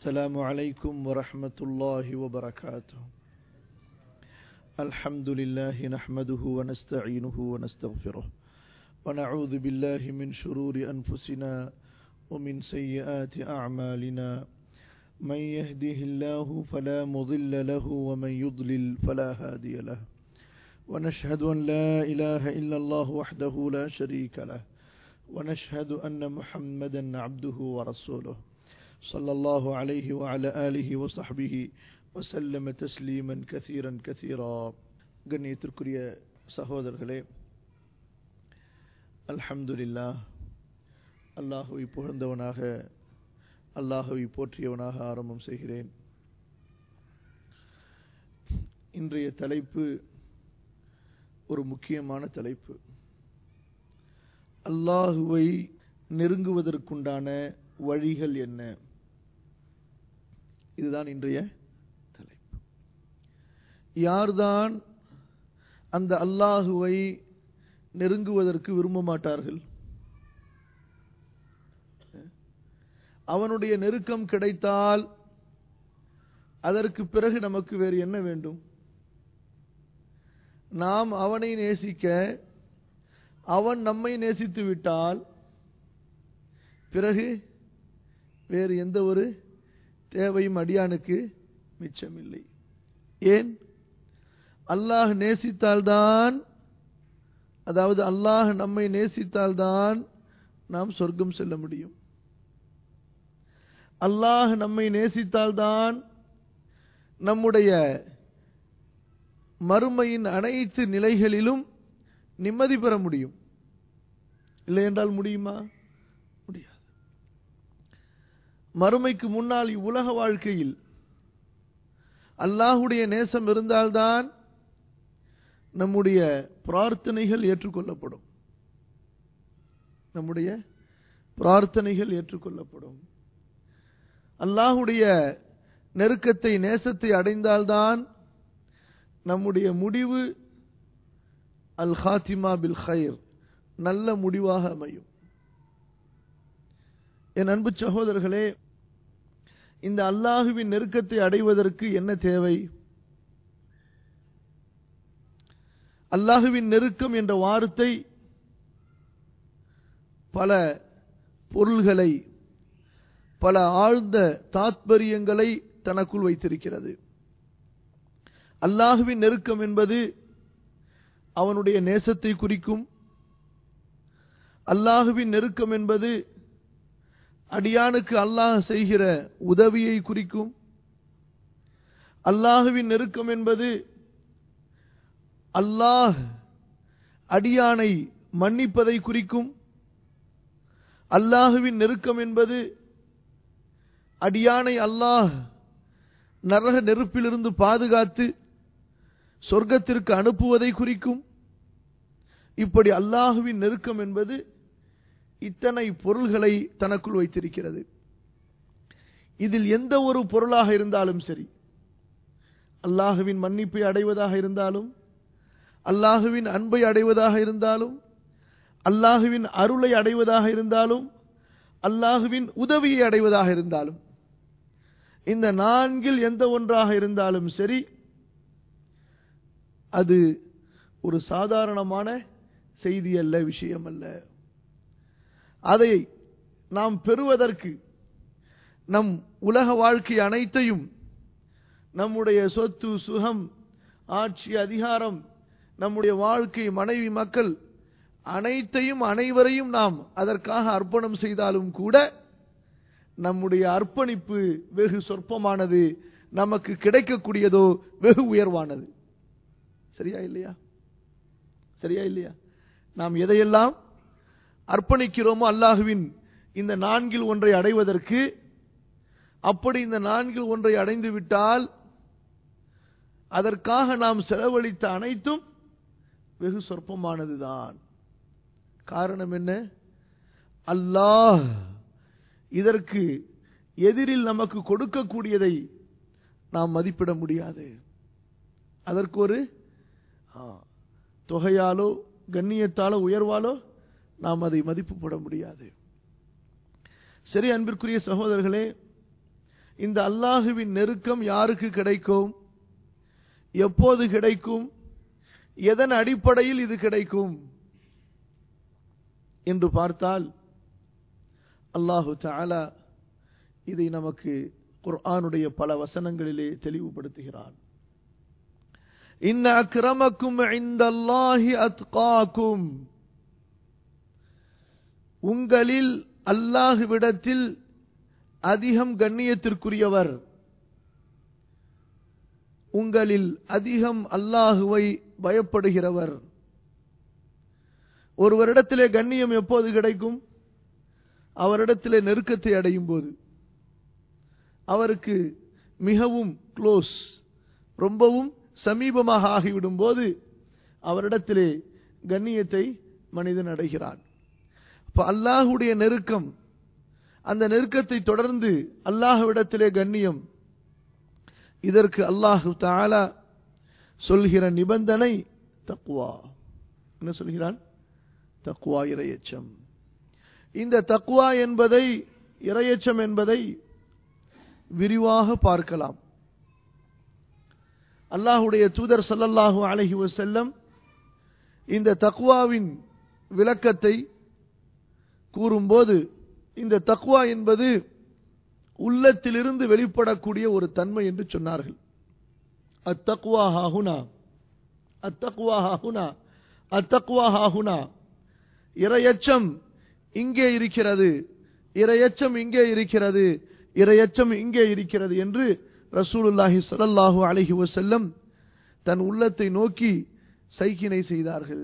السلام عليكم ورحمة الله وبركاته الحمد لله نحمده ونستعينه ونستغفره ونعوذ بالله من شرور أنفسنا ومن سيئات أعمالنا من يهده الله فلا مضل له ومن يضلل فلا هادي له ونشهد أن لا إله إلا الله وحده لا شريك له ونشهد أن محمدا عبده ورسوله صلى الله عليه وعلى آله وصحبه وسلم تسليما كثيرا كثيرا கண்ணியத்திற்குரிய சகோதரர்களே அல்ஹம்துலில்லா அல்லாஹுவை புகழ்ந்தவனாக அல்லாஹுவை போற்றியவனாக ஆரம்பம் செய்கிறேன் இன்றைய தலைப்பு ஒரு முக்கியமான தலைப்பு அல்லாஹுவை நெருங்குவதற்குண்டான வழிகள் என்ன இதுதான் இன்றைய தலைப்பு யார்தான் அந்த அல்லாஹுவை நெருங்குவதற்கு விரும்ப மாட்டார்கள் அவனுடைய நெருக்கம் கிடைத்தால் அதற்கு பிறகு நமக்கு வேறு என்ன வேண்டும் நாம் அவனை நேசிக்க அவன் நம்மை நேசித்து விட்டால் பிறகு வேறு எந்த ஒரு தேவையும் அடியானுக்கு மிச்சமில்லை ஏன் அல்லாஹ் நேசித்தால்தான் அதாவது அல்லாஹ் நம்மை நேசித்தால்தான் நாம் சொர்க்கம் செல்ல முடியும் அல்லாஹ் நம்மை நேசித்தால்தான் நம்முடைய மறுமையின் அனைத்து நிலைகளிலும் நிம்மதி பெற முடியும் இல்லை என்றால் முடியுமா முடியாது மறுமைக்கு முன்னால் இவ்வுலக வாழ்க்கையில் அல்லாஹுடைய நேசம் இருந்தால்தான் நம்முடைய பிரார்த்தனைகள் ஏற்றுக்கொள்ளப்படும் நம்முடைய பிரார்த்தனைகள் ஏற்றுக்கொள்ளப்படும் அல்லாஹுடைய நெருக்கத்தை நேசத்தை அடைந்தால்தான் நம்முடைய முடிவு அல் ஹாத்திமா பில் ஹைர் நல்ல முடிவாக அமையும் என் அன்பு சகோதரர்களே இந்த அல்லாஹுவின் நெருக்கத்தை அடைவதற்கு என்ன தேவை அல்லாஹுவின் நெருக்கம் என்ற வார்த்தை பல பொருள்களை பல ஆழ்ந்த தாத்பரியங்களை தனக்குள் வைத்திருக்கிறது அல்லாஹுவின் நெருக்கம் என்பது அவனுடைய நேசத்தை குறிக்கும் அல்லாஹுவின் நெருக்கம் என்பது அடியானுக்கு அல்லாஹ் செய்கிற உதவியை குறிக்கும் அல்லாஹுவின் நெருக்கம் என்பது அல்லாஹ் அடியானை மன்னிப்பதை குறிக்கும் அல்லாஹுவின் நெருக்கம் என்பது அடியானை அல்லாஹ் நரக நெருப்பிலிருந்து பாதுகாத்து சொர்க்கத்திற்கு அனுப்புவதை குறிக்கும் இப்படி அல்லாஹுவின் நெருக்கம் என்பது இத்தனை பொருள்களை தனக்குள் வைத்திருக்கிறது இதில் எந்த ஒரு பொருளாக இருந்தாலும் சரி அல்லாஹுவின் மன்னிப்பை அடைவதாக இருந்தாலும் அல்லாஹுவின் அன்பை அடைவதாக இருந்தாலும் அல்லாஹுவின் அருளை அடைவதாக இருந்தாலும் அல்லாஹுவின் உதவியை அடைவதாக இருந்தாலும் இந்த நான்கில் எந்த ஒன்றாக இருந்தாலும் சரி அது ஒரு சாதாரணமான செய்தி அல்ல விஷயம் அல்ல அதை நாம் பெறுவதற்கு நம் உலக வாழ்க்கை அனைத்தையும் நம்முடைய சொத்து சுகம் ஆட்சி அதிகாரம் நம்முடைய வாழ்க்கை மனைவி மக்கள் அனைத்தையும் அனைவரையும் நாம் அதற்காக அர்ப்பணம் செய்தாலும் கூட நம்முடைய அர்ப்பணிப்பு வெகு சொற்பமானது நமக்கு கிடைக்கக்கூடியதோ வெகு உயர்வானது சரியா இல்லையா சரியா இல்லையா நாம் எதையெல்லாம் அர்ப்பணிக்கிறோமோ அல்லாஹுவின் இந்த நான்கில் ஒன்றை அடைவதற்கு அப்படி இந்த நான்கில் ஒன்றை அடைந்து விட்டால் அதற்காக நாம் செலவழித்த அனைத்தும் வெகு சொற்பமானதுதான் காரணம் என்ன அல்லாஹ் இதற்கு எதிரில் நமக்கு கொடுக்கக்கூடியதை நாம் மதிப்பிட முடியாது அதற்கு ஒரு தொகையாலோ கண்ணியத்தாலோ உயர்வாலோ நாம் அதை மதிப்பு போட முடியாது சரி அன்பிற்குரிய சகோதரர்களே இந்த அல்லாஹுவின் நெருக்கம் யாருக்கு கிடைக்கும் எப்போது கிடைக்கும் எதன் அடிப்படையில் இது கிடைக்கும் என்று பார்த்தால் அல்லாஹு தாலா இதை நமக்கு குர்ஆனுடைய பல வசனங்களிலே தெளிவுபடுத்துகிறான் இன்ன அக்ரமக்கும் இந்தல்லாஹி அத்காக்கும் உங்களில் அல்லாஹுவிடத்தில் அதிகம் கண்ணியத்திற்குரியவர் உங்களில் அதிகம் அல்லாஹுவை பயப்படுகிறவர் ஒருவரிடத்திலே கண்ணியம் எப்போது கிடைக்கும் அவரிடத்திலே நெருக்கத்தை அடையும் போது அவருக்கு மிகவும் க்ளோஸ் ரொம்பவும் சமீபமாக ஆகிவிடும் போது அவரிடத்திலே கண்ணியத்தை மனிதன் அடைகிறான் இப்ப அல்லாஹுடைய நெருக்கம் அந்த நெருக்கத்தை தொடர்ந்து அல்லாஹுவிடத்திலே கண்ணியம் இதற்கு அல்லாஹு தாலா சொல்கிற நிபந்தனை தக்குவா என்ன சொல்கிறான் தக்குவா இரையச்சம் இந்த தக்குவா என்பதை இரையச்சம் என்பதை விரிவாக பார்க்கலாம் அல்லாஹுடைய தூதர் சல்லல்லாஹு அலஹி வசல்லம் இந்த தக்குவாவின் விளக்கத்தை கூறும்போது இந்த தக்குவா என்பது உள்ளத்திலிருந்து வெளிப்படக்கூடிய ஒரு தன்மை என்று சொன்னார்கள் அத்தக்குவா ஹாகுனா அத்தக்குவா ஹாகுனா அத்தக்குவா ஹாகுனா இரையச்சம் இங்கே இருக்கிறது இரையச்சம் இங்கே இருக்கிறது இரையச்சம் இங்கே இருக்கிறது என்று ரசூலுல்லாஹி ஸல்லல்லாஹு அலைஹி வஸல்லம் தன் உள்ளத்தை நோக்கி சைக்கினை செய்தார்கள்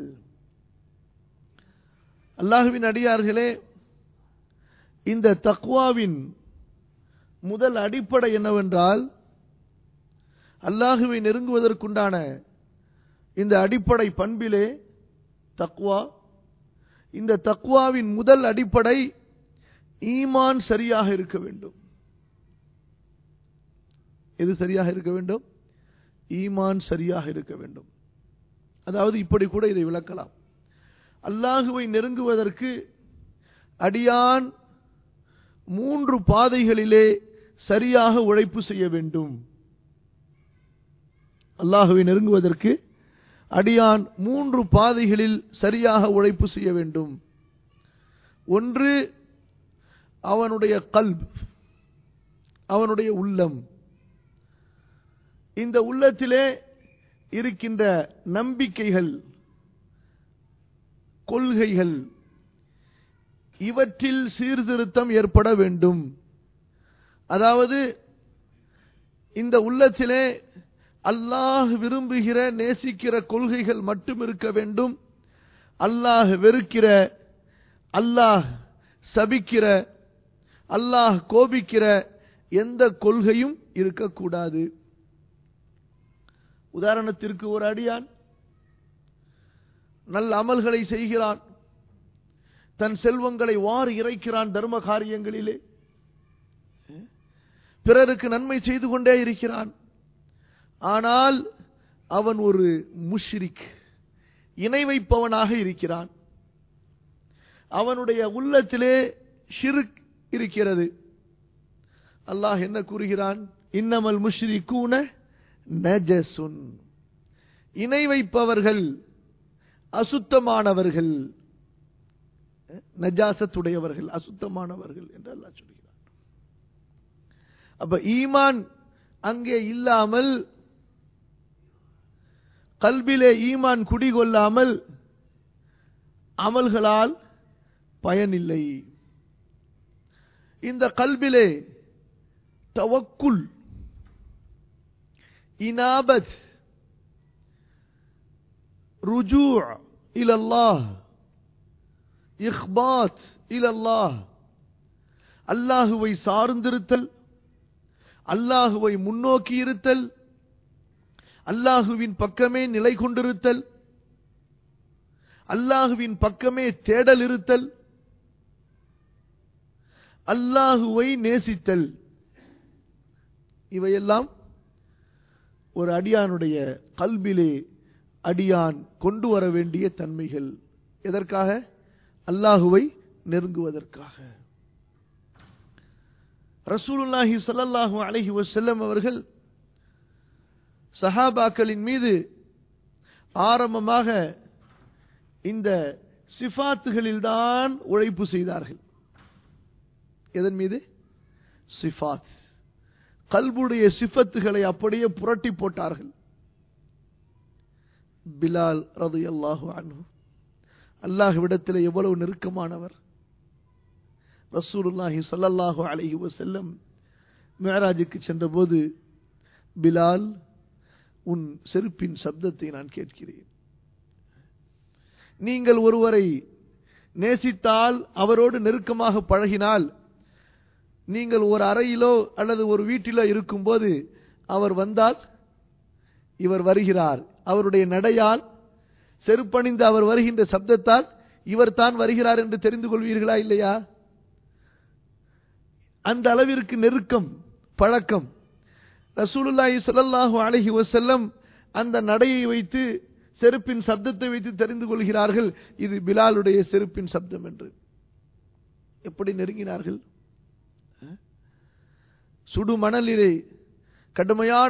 அல்லாஹுவின் அடியார்களே இந்த தக்வாவின் முதல் அடிப்படை என்னவென்றால் அல்லாஹுவை நெருங்குவதற்குண்டான இந்த அடிப்படை பண்பிலே தக்வா இந்த தக்வாவின் முதல் அடிப்படை ஈமான் சரியாக இருக்க வேண்டும் எது சரியாக இருக்க வேண்டும் ஈமான் சரியாக இருக்க வேண்டும் அதாவது இப்படி கூட இதை விளக்கலாம் அல்லாஹுவை நெருங்குவதற்கு அடியான் மூன்று பாதைகளிலே சரியாக உழைப்பு செய்ய வேண்டும் அல்லாஹுவை நெருங்குவதற்கு அடியான் மூன்று பாதைகளில் சரியாக உழைப்பு செய்ய வேண்டும் ஒன்று அவனுடைய கல்ப் அவனுடைய உள்ளம் இந்த உள்ளத்திலே இருக்கின்ற நம்பிக்கைகள் கொள்கைகள் இவற்றில் சீர்திருத்தம் ஏற்பட வேண்டும் அதாவது இந்த உள்ளத்திலே அல்லாஹ் விரும்புகிற நேசிக்கிற கொள்கைகள் மட்டும் இருக்க வேண்டும் அல்லாஹ் வெறுக்கிற அல்லாஹ் சபிக்கிற அல்லாஹ் கோபிக்கிற எந்த கொள்கையும் இருக்கக்கூடாது உதாரணத்திற்கு ஒரு அடியான் நல்ல அமல்களை செய்கிறான் தன் செல்வங்களை வாரி இறைக்கிறான் தர்ம காரியங்களிலே பிறருக்கு நன்மை செய்து கொண்டே இருக்கிறான் ஆனால் அவன் ஒரு முஷ்ரிக் இணை வைப்பவனாக இருக்கிறான் அவனுடைய உள்ளத்திலே ஷிருக் இருக்கிறது அல்லாஹ் என்ன கூறுகிறான் இன்னமல் முஷ்ரிகூன நஜசுன் இணை வைப்பவர்கள் அசுத்தமானவர்கள் நஜாசத்துடையவர்கள் அசுத்தமானவர்கள் என்று அல்லாஹ் சொல்கிறான் அப்ப ஈமான் அங்கே இல்லாமல் கல்விலே ஈமான் குடிகொள்ளாமல் அமல்களால் பயனில்லை இந்த கல்விலே தவக்குல் இனாபத் ருஜூ இலல்லாஹ் இஹ்பாத் இலல்லாஹ் அல்லாஹுவை சார்ந்திருத்தல் அல்லாஹுவை முன்னோக்கி இருத்தல் அல்லாஹுவின் பக்கமே நிலை கொண்டிருத்தல் அல்லாஹுவின் பக்கமே தேடல் இருத்தல் அல்லாஹுவை நேசித்தல் இவையெல்லாம் ஒரு அடியானுடைய கல்விலே அடியான் கொண்டு வர வேண்டிய தன்மைகள் எதற்காக அல்லாஹுவை நெருங்குவதற்காக ரசூலுல்லாஹி ஸல்லல்லாஹு அலைஹி வஸல்லம் அவர்கள் சஹாபாக்களின் மீது ஆரம்பமாக இந்த சிஃபாத்துகளில்தான் உழைப்பு செய்தார்கள் எதன் மீது சிஃபாத் கல்புடைய சிஃபத்துகளை அப்படியே புரட்டி போட்டார்கள் பிலால் ரது அல்லாஹு அன்ஹு அல்லாஹ்விடத்தில் எவ்வளவு நெருக்கமானவர் ரசூலுல்லாஹி ஸல்லல்லாஹு அலைஹி வஸல்லம் மிஅராஜுக்கு சென்றபோது பிலால் உன் செருப்பின் சப்தத்தை நான் கேட்கிறேன் நீங்கள் ஒருவரை நேசித்தால் அவரோடு நெருக்கமாக பழகினால் நீங்கள் ஒரு அறையிலோ அல்லது ஒரு வீட்டிலோ இருக்கும்போது அவர் வந்தால் இவர் வருகிறார் அவருடைய நடையால் செருப்பணிந்து அவர் வருகின்ற சப்தத்தால் இவர் தான் வருகிறார் என்று தெரிந்து கொள்வீர்களா இல்லையா அந்த அளவிற்கு நெருக்கம் பழக்கம் ரசூலுல்லாஹி ஸல்லல்லாஹு அலைஹி வஸல்லம் அந்த நடையை வைத்து செருப்பின் சப்தத்தை வைத்து தெரிந்து கொள்கிறார்கள் இது பிலாலுடைய செருப்பின் சப்தம் என்று எப்படி நெருங்கினார்கள் சுடு மணலிலே கடுமையான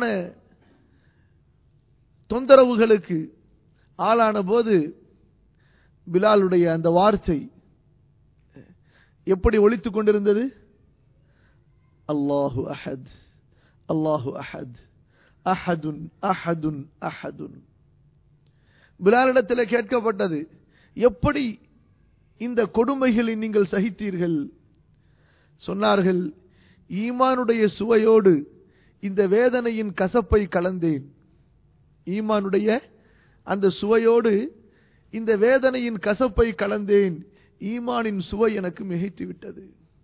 தொந்தரவுகளுக்கு ஆளான போது பிலாலுடைய அந்த வார்த்தை எப்படி ஒழித்துக் கொண்டிருந்தது அல்லாஹு அஹத் அல்லாஹு அஹத் அஹதுன் அஹதுன் அஹதுன் பிலாலிடத்தில் கேட்கப்பட்டது எப்படி இந்த கொடுமைகளை நீங்கள் சகித்தீர்கள் சொன்னார்கள் ஈமானுடைய சுவையோடு இந்த வேதனையின் கசப்பை கலந்தேன் ஈமானுடைய அந்த சுவையோடு இந்த வேதனையின் கசப்பை கலந்தேன் ஈமானின் சுவை எனக்கு மிகைத்து விட்டது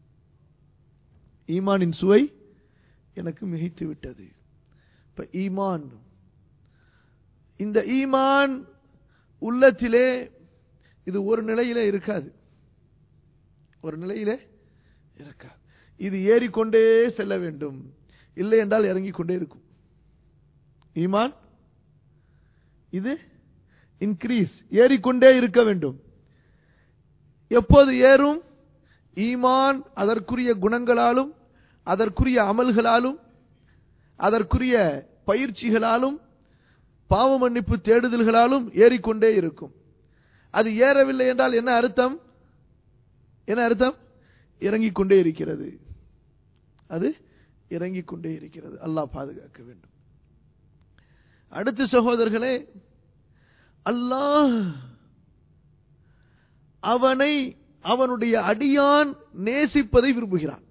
ஈமானின் சுவை எனக்கு மிகைத்து விட்டது இப்ப ஈமான் இந்த ஈமான் உள்ளத்திலே இது ஒரு நிலையிலே இருக்காது ஒரு நிலையிலே இருக்காது இது ஏறிக்கொண்டே செல்ல வேண்டும் இல்லை என்றால் இறங்கிக் கொண்டே இருக்கும் ஈமான் இது இன்க்ரீஸ் ஏறிக்கொண்டே இருக்க வேண்டும் எப்போது ஏறும் ஈமான் அதற்குரிய குணங்களாலும் அதற்குரிய அமல்களாலும் அதற்குரிய பயிற்சிகளாலும் பாவ மன்னிப்பு தேடுதல்களாலும் ஏறிக்கொண்டே இருக்கும் அது ஏறவில்லை என்றால் என்ன அர்த்தம் என்ன அர்த்தம் இறங்கிக் கொண்டே இருக்கிறது அது இறங்கிக் கொண்டே இருக்கிறது அல்லாஹ் பாதுகாக்க வேண்டும் அடுத்த சகோதரர்களே அல்லாஹ் அவனை அவனுடைய அடியான் நேசிப்பதை விரும்புகிறான்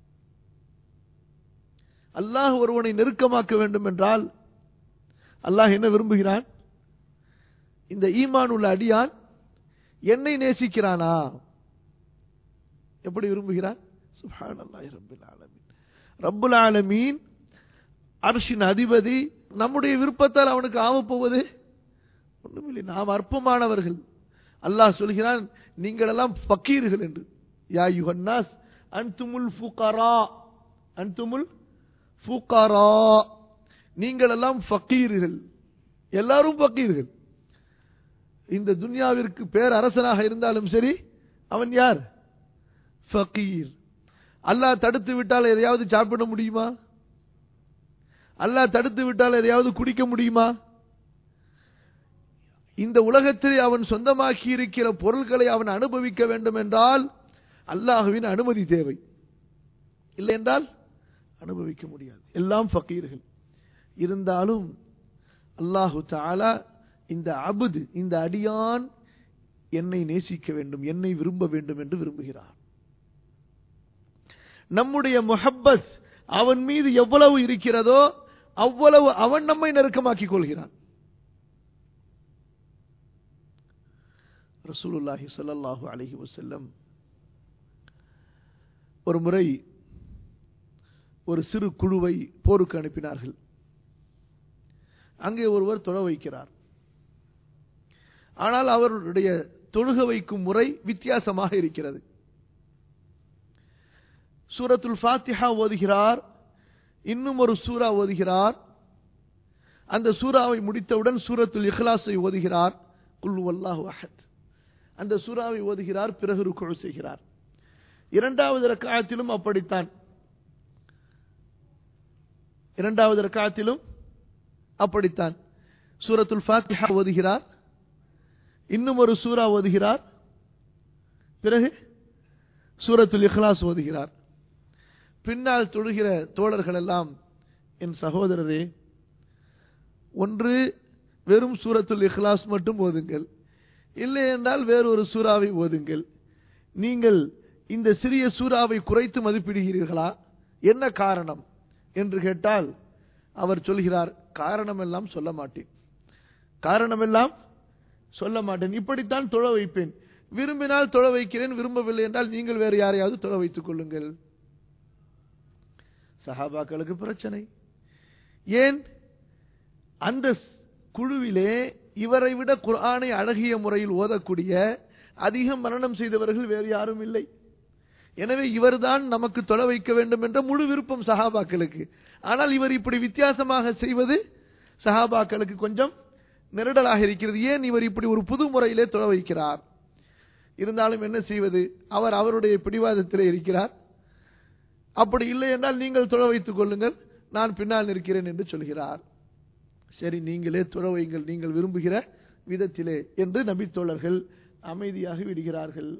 அல்லாஹ் ஒருவனை நெருக்கமாக்க வேண்டும் என்றால் அல்லாஹ் என்ன விரும்புகிறான் இந்த ஈமான் உள்ள அடியான் என்னை நேசிக்கிறானா எப்படி விரும்புகிறான் சுபான் அல்லாஹ் ரபுல் ஆலமீன் ரப்புல் ஆலமீன் அர்ஷின் அதிபதி நம்முடைய விருப்பத்தால் அவனுக்கு ஆமப்போவது ஒன்றுமில்லை நாம் அற்பமானவர்கள் அல்லாஹ் சொல்கிறான் நீங்கள் எல்லாம் பக்கீர்கள் என்று யா யுஹன்னாஸ் அன்துமுல் ஃபுகரா அன்துமுல் ஃபுகரா நீங்கள் எல்லாம் ஃபக்கீர்கள் எல்லாரும் ஃபக்கீர்கள் இந்த துன்யாவிற்கு பேர் அரசனாக இருந்தாலும் சரி அவன் யார் ஃபக்கீர் அல்லாஹ் தடுத்து விட்டால் எதையாவது சாப்பிட முடியுமா அல்லாஹ் தடுத்து விட்டால் எதையாவது குடிக்க முடியுமா இந்த உலகத்தில் அவன் சொந்தமாக்கி இருக்கிற பொருள்களை அவன் அனுபவிக்க வேண்டும் என்றால் அல்லாஹுவின் அனுமதி தேவை இல்லை என்றால் அனுபவிக்க முடியாது எல்லாம் ஃபக்கீர்கள் இருந்தாலும் அல்லாஹு தாலா இந்த அபுது இந்த அடியான் என்னை நேசிக்க வேண்டும் என்னை விரும்ப வேண்டும் என்று விரும்புகிறான் நம்முடைய முஹப்பத் அவன் மீது எவ்வளவு இருக்கிறதோ அவ்வளவு அவன் நம்மை நெருக்கமாக்கிக் கொள்கிறான் ரசூலுல்லாஹி ஸல்லல்லாஹு அலைஹி வஸல்லம் ஒரு முறை ஒரு சிறு குழுவை போருக்கு அனுப்பினார்கள் அங்கே ஒருவர் தொழ வைக்கிறார் ஆனால் அவருடைய தொழுக வைக்கும் முறை வித்தியாசமாக இருக்கிறது சூரத்துல் ஃபாத்திஹா ஓதுகிறார் இன்னும் ஒரு சூரா ஓதுகிறார் அந்த சூறாவை முடித்தவுடன் சூரத்துல் இஹ்லாஸை ஓதுகிறார் குல் வல்லாஹு அஹத் அந்த சூறாவை ஓதுகிறார் பிறகு ருக்கு செய்கிறார் இரண்டாவது ரக்காயத்திலும் அப்படித்தான் இரண்டாவது ரக்காத்திலும் அப்படித்தான் சூரத்துல் ஃபாத்திஹா ஓதுகிறார் இன்னும் ஒரு சூரா ஓதுகிறார் பிறகு சூரத்துல் இஹ்லாஸ் ஓதுகிறார் பின்னால் தொழுகிற தோழர்கள் எல்லாம் என் சகோதரரே ஒன்று வெறும் சூரத்துல் இஹ்லாஸ் மட்டும் ஓதுங்கள் இல்லை என்றால் வேறொரு சூறாவை ஓதுங்கள் நீங்கள் இந்த சிறிய சூறாவை குறைத்து மதிப்பிடுகிறீர்களா என்ன காரணம் என்று கேட்டால் அவர் சொல்கிறார் காரணம் எல்லாம் சொல்ல மாட்டேன் காரணம் எல்லாம் சொல்ல மாட்டேன் இப்படித்தான் தொழ வைப்பேன் விரும்பினால் தொழ வைக்கிறேன் விரும்பவில்லை என்றால் நீங்கள் வேறு யாரையாவது தொழ வைத்துக் கொள்ளுங்கள் சஹாபாக்களுக்கு பிரச்சனை ஏன் அந்த குழுவிலே இவரை விட குர்ஆனை அழகிய முறையில் ஓதக்கூடிய அதிகம் மரணம் செய்தவர்கள் வேறு யாரும் இல்லை எனவே இவர்தான் நமக்கு தொலை வைக்க வேண்டும் என்ற முழு விருப்பம் சஹாபாக்களுக்கு ஆனால் இவர் இப்படி வித்தியாசமாக செய்வது சஹாபாக்களுக்கு கொஞ்சம் நெருடலாக இருக்கிறது ஏன் இவர் இப்படி ஒரு புது முறையிலே தொலை வைக்கிறார் இருந்தாலும் என்ன செய்வது அவர் அவருடைய பிடிவாதத்திலே இருக்கிறார் அப்படி இல்லை என்றால் நீங்கள் தொலை வைத்துக் கொள்ளுங்கள் நான் பின்னால் நிற்கிறேன் என்று சொல்கிறார் சரி நீங்களே தொலை வைங்கள் நீங்கள் விரும்புகிற விதத்திலே என்று நபித்தோழர்கள் அமைதியாக விடுகிறார்கள்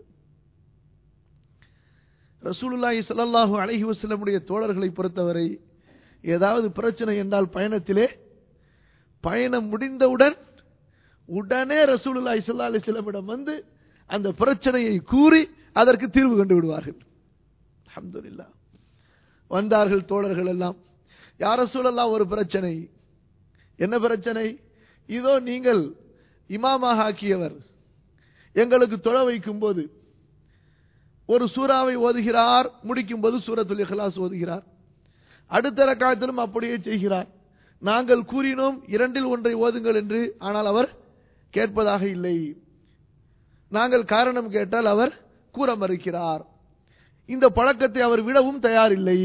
ரசூலுல்லாஹி ஸல்லல்லாஹு அலைஹி வஸல்லமுடைய தோழர்களை பொறுத்தவரை ஏதாவது பிரச்சனை என்றால் பயணத்திலே பயணம் முடிந்தவுடன் உடனே ரசூலுல்லாஹி ஸல்லல்லாஹு அலைஹி வஸல்லமிடம் வந்து அந்த பிரச்சனையை கூறி அதற்கு தீர்வு கண்டு விடுவார்கள் அல்ஹம்துலில்லாஹ் வந்தார்கள் தோழர்கள் எல்லாம் யார சூழல்லாம் ஒரு பிரச்சனை என்ன பிரச்சனை இதோ நீங்கள் இமாமாக ஆக்கியவர் எங்களுக்கு தொலை வைக்கும் போது ஒரு சூறாவை ஓதுகிறார் முடிக்கும் போது சூரத்துல் இஹ்லாஸ் ஓதுகிறார் அடுத்த ரக்காயத்திலும் அப்படியே செய்கிறார் நாங்கள் கூறினோம் இரண்டில் ஒன்றை ஓதுங்கள் என்று ஆனால் அவர் கேட்பதாக இல்லை நாங்கள் காரணம் கேட்டால் அவர் கூற மறுக்கிறார் இந்த பழக்கத்தை அவர் விடவும் தயாரில்லை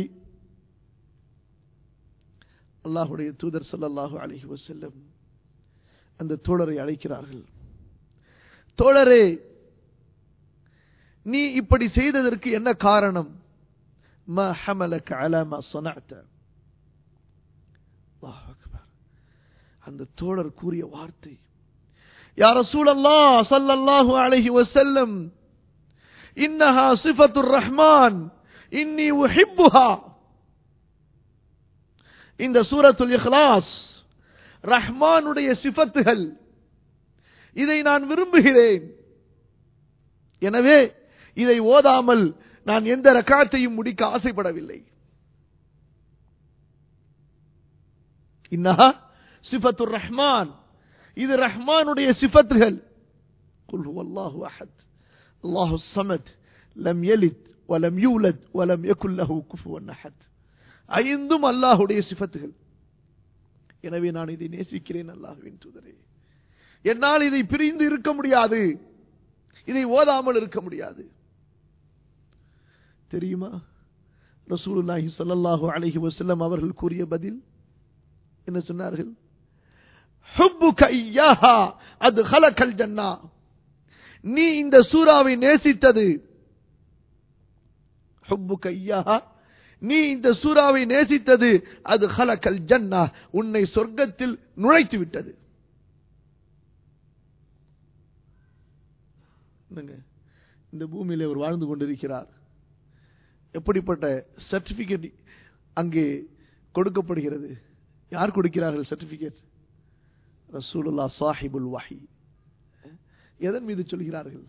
அல்லாஹுடைய தூதர் ஸல்லல்லாஹு அலைஹி வஸல்லம் அந்த தோழரை அழைக்கிறார்கள் தோழரே நீ இப்படி செய்ததற்கு என்ன காரணம் ما حملك على ما صنعت الله أكبر அந்த தோழர் கூறிய வார்த்தை يا رسول الله صلى الله عليه وسلم إنها صفة الرحمن إني أحبها இந்த சூரத்துல் இஹ்லாஸ் ரஹ்மானுடைய சிஃபத்துகள் இதை நான் விரும்புகிறேன் எனவே இதை ஓதாமல் நான் எந்த ரக்காத்தையும் முடிக்க ஆசைப்படவில்லை இன்னஹா சிஃபத்துர் ரஹ்மான் இது ரஹ்மானுடைய சிஃபத்துகள் குல் ஹுவல்லாஹு அஹத் அல்லாஹு ஸமத் லம் யலித் வலம் யூலத் வலம் யகுல் லஹு குஃபுவன் அஹத் ஐந்தும் அல்லாஹுடைய சிஃபத்துகள் எனவே நான் இதை நேசிக்கிறேன் அல்லாஹுவின் தூதரே என்னால் இதை பிரிந்து இருக்க முடியாது இதை ஓதாமல் இருக்க முடியாது தெரியுமா ரசூலுல்லாஹி ஸல்லல்லாஹு அலைஹி வஸல்லம் அவர்கள் கூறிய பதில் என்ன சொன்னார்கள் ஹுப்புக இய்யாஹா அத்கலகல் ஜன்னா நீ இந்த சூராவை நேசித்தது ஹுப்புக இய்யாஹா நீ இந்த சூறாவை நேசித்தது அது ஹலக்கல் ஜன்னா உன்னை சொர்க்கத்தில் நுழைத்து விட்டது இந்த பூமியில் அவர் வாழ்ந்து கொண்டிருக்கிறார் எப்படிப்பட்ட சர்டிபிகேட் அங்கே கொடுக்கப்படுகிறது யார் கொடுக்கிறார்கள் சர்டிபிகேட் ரசூலுல்லா சாஹிபுல் வஹி எதன் மீது சொல்கிறார்கள்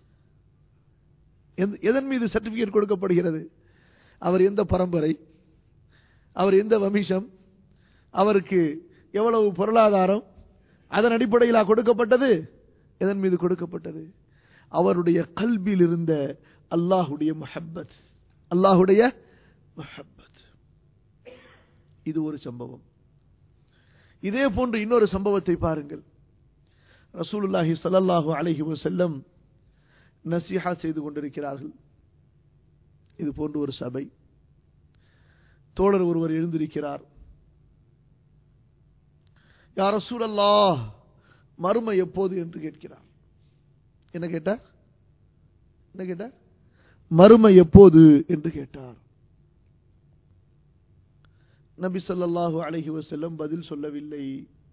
எதன் மீது சர்டிபிகேட் கொடுக்கப்படுகிறது அவர் எந்த பரம்பரை அவர் எந்த வம்சம் அவருக்கு எவ்வளவு பொருளாதாரம் அதன் அடிப்படையில் கொடுக்கப்பட்டது எதன் மீது கொடுக்கப்பட்டது அவருடைய கல்வியில் இருந்த அல்லாஹுடைய மஹப்பத் அல்லாஹுடைய மஹப்பத் இது ஒரு சம்பவம் இதே போன்று இன்னொரு சம்பவத்தை பாருங்கள் ரசூலுல்லாஹி ஸல்லல்லாஹு அலைஹி வஸல்லம் நசிஹா செய்து கொண்டிருக்கிறார்கள் இது போன்று ஒரு சபை தோழர் ஒருவர் எழுந்திருக்கிறார் யார சூழல்லா மறுமை எப்போது என்று கேட்கிறார் என்ன கேட்டார் என்ன கேட்டார் மறுமை எப்போது என்று கேட்டார் நபி ஸல்லல்லாஹு அலைஹி வஸல்லம் பதில் சொல்லவில்லை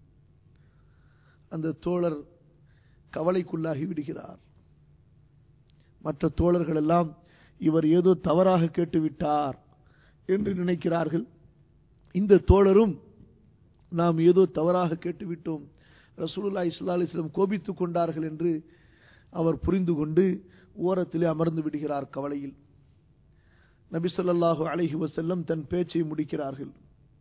அந்த தோழர் கவலைக்குள்ளாகி விடுகிறார் மற்ற தோழர்கள் எல்லாம் இவர் ஏதோ தவறாக கேட்டுவிட்டார் என்று நினைக்கிறார்கள் இந்த தோழரும் நாம் ஏதோ தவறாக கேட்டுவிட்டோம் ரசூலுல்லாஹி ஸல்லல்லாஹு அலைஹி வஸல்லம் கோபித்துக் கொண்டார்கள் என்று அவர் புரிந்து கொண்டு ஓரத்திலே அமர்ந்து விடுகிறார் கவலையில் நபி ஸல்லல்லாஹு அலைஹி வஸல்லம் தன் பேச்சை முடிக்கிறார்கள்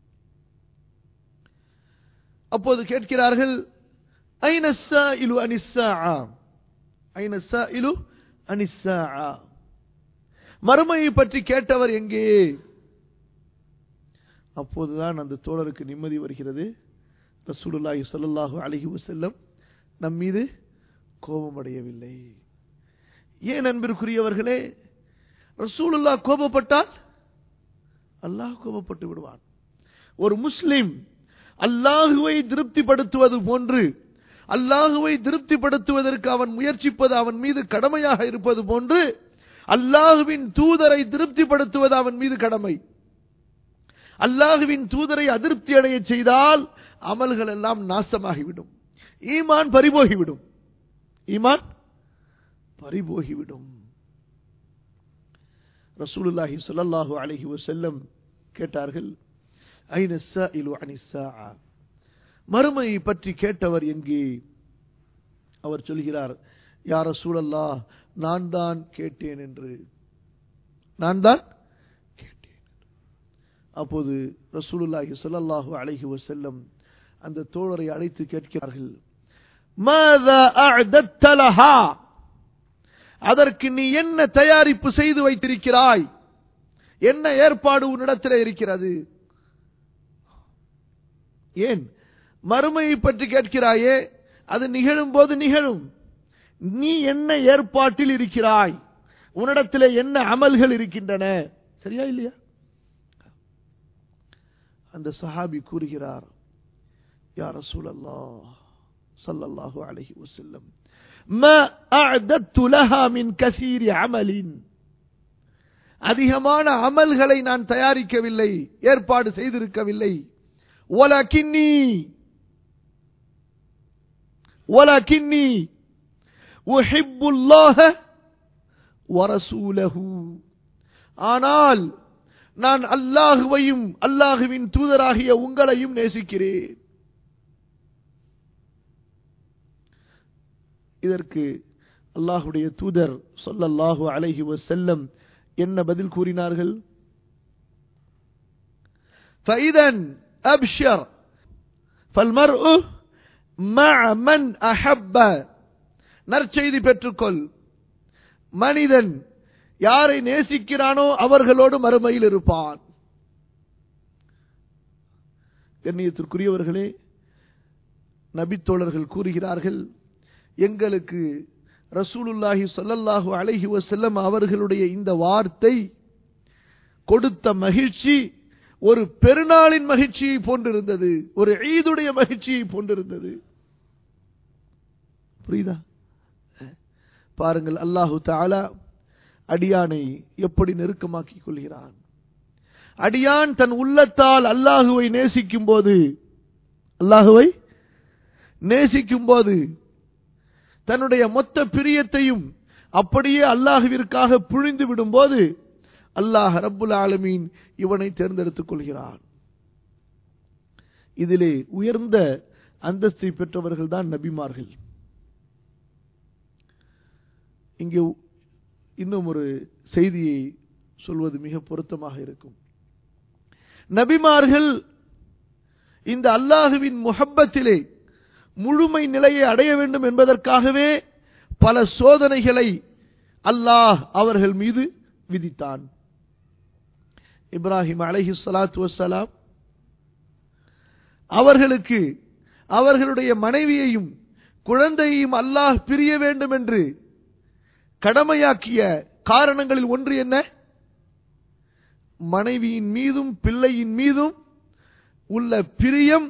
அப்போது கேட்கிறார்கள் ஐன السائل عن الساعة ஐன السائل عن الساعة மறுமையை பற்றி கேட்டவர் எங்கே அப்போதுதான் அந்த தோழருக்கு நிம்மதி வருகிறது ரசூலுல்லாஹி ஸல்லல்லாஹு அலைஹி வஸல்லம் நம் மீது கோபமடையவில்லை ஏன் அன்பிற்குரியவர்களே ரசூலுல்லாஹ் கோபப்பட்டால் அல்லாஹ் கோபப்பட்டு விடுவான் ஒரு முஸ்லிம் அல்லாஹுவை திருப்திப்படுத்துவது போன்று அல்லாஹுவை திருப்திப்படுத்துவதற்கு அவன் முயற்சிப்பது அவன் மீது கடமையாக இருப்பது போன்று அல்லாஹுவின் தூதரை திருப்திப்படுத்துவது அவன் மீது கடமை அல்லாஹுவின் தூதரை அதிருப்தி அடைய செய்தால் அமல்கள் எல்லாம் நாசமாகிவிடும் ஈமான் பறிபோகிவிடும் ஈமான் பறிபோகிவிடும் ரசூலுல்லாஹி ஸல்லல்லாஹு அலைஹி வஸல்லம் கேட்டார்கள் ஐன ஸாயிலு அனி ஸாஆ மறுமையை பற்றி கேட்டவர் எங்கே அவர் சொல்கிறார் யா ரசூலல்லாஹ் நான் தான் கேட்டேன் என்று நான் தான் கேட்டேன் அப்போது ரசூலுல்லாஹி ஸல்லல்லாஹு அலைஹி வஸல்லம் அந்த தோழரை அழைத்து கேட்கிறார்கள் மாதா அஅதத்த லஹா அதற்கு நீ என்ன தயாரிப்பு செய்து வைத்திருக்கிறாய் என்ன ஏற்பாடு உன்னிடத்தில் இருக்கிறது ஏன் மறுமையை பற்றி கேட்கிறாயே அது நிகழும் போது நிகழும் நீ என்ன ஏற்பாட்டில் இருக்கிறாய் உன்னிடத்தில் என்ன அமல்கள் இருக்கின்றன சரியா இல்லையா அந்த சஹாபி கூறுகிறார் யார் ரசூலல்லாஹ் ஸல்லல்லாஹு அலைஹி வஸல்லம் ما أعددت لها من كثير عمل அதிகமான அமல்களை நான் தயாரிக்கவில்லை ஏற்பாடு செய்திருக்கவில்லை ولكني ولكني أحب الله ورسوله ஆனால் நான் அல்லாஹுவையும் அல்லாஹுவின் தூதராகிய உங்களையும் நேசிக்கிறேன் இதற்கு அல்லாஹுடைய தூதர் சொல்லல்லாஹு அலைஹி வசல்லம் என்ன பதில் கூறினார்கள் فإذا أبشر فالمرء مع من أحب நற்செய்தி பெற்றுக்கொள் மனிதன் யாரை நேசிக்கிறானோ அவர்களோடு மறுமையில் இருப்பான் கண்ணியத்திற்குரியவர்களே நபித்தோழர்கள் கூறுகிறார்கள் எங்களுக்கு ரசூலுல்லாஹி சொல்லல்லாஹு அலைஹி வசல்லம் அவர்களுடைய இந்த வார்த்தை கொடுத்த மகிழ்ச்சி ஒரு பெருநாளின் மகிழ்ச்சியை போன்றிருந்தது ஒரு ஈதுடைய மகிழ்ச்சியை போன்றிருந்தது புரியுதா பாருங்கள் அல்லாஹு தாலா அடியானை எப்படி நெருக்கமாக்கிக் கொள்கிறான் அடியான் தன் உள்ளத்தால் அல்லாஹுவை நேசிக்கும் போது அல்லாஹுவை நேசிக்கும் போது தன்னுடைய மொத்த பிரியத்தையும் அப்படியே அல்லாஹுவிற்காக புழிந்து விடும்போது அல்லாஹ் ரப்புல் ஆலமீன் இவனை தேர்ந்தெடுத்துக் கொள்கிறான் இதிலே உயர்ந்த அந்தஸ்தை பெற்றவர்கள் தான் நபிமார்கள் இங்கே இன்னும் ஒரு செய்தியை சொல்வது மிக பொருத்தமாக இருக்கும் நபிமார்கள் இந்த அல்லாஹுவின் முஹப்பத்திலே முழுமை நிலையை அடைய வேண்டும் என்பதற்காகவே பல சோதனைகளை அல்லாஹ் அவர்கள் மீது விதித்தான் இப்ராஹிம் அலஹி சலாத்து வசலாம் அவர்களுக்கு அவர்களுடைய மனைவியையும் குழந்தையையும் அல்லாஹ் பிரிய வேண்டும் என்று கடமையாக்கிய காரணங்களில் ஒன்று என்ன மனைவியின் மீதும் பிள்ளையின் மீதும் உள்ள பிரியம்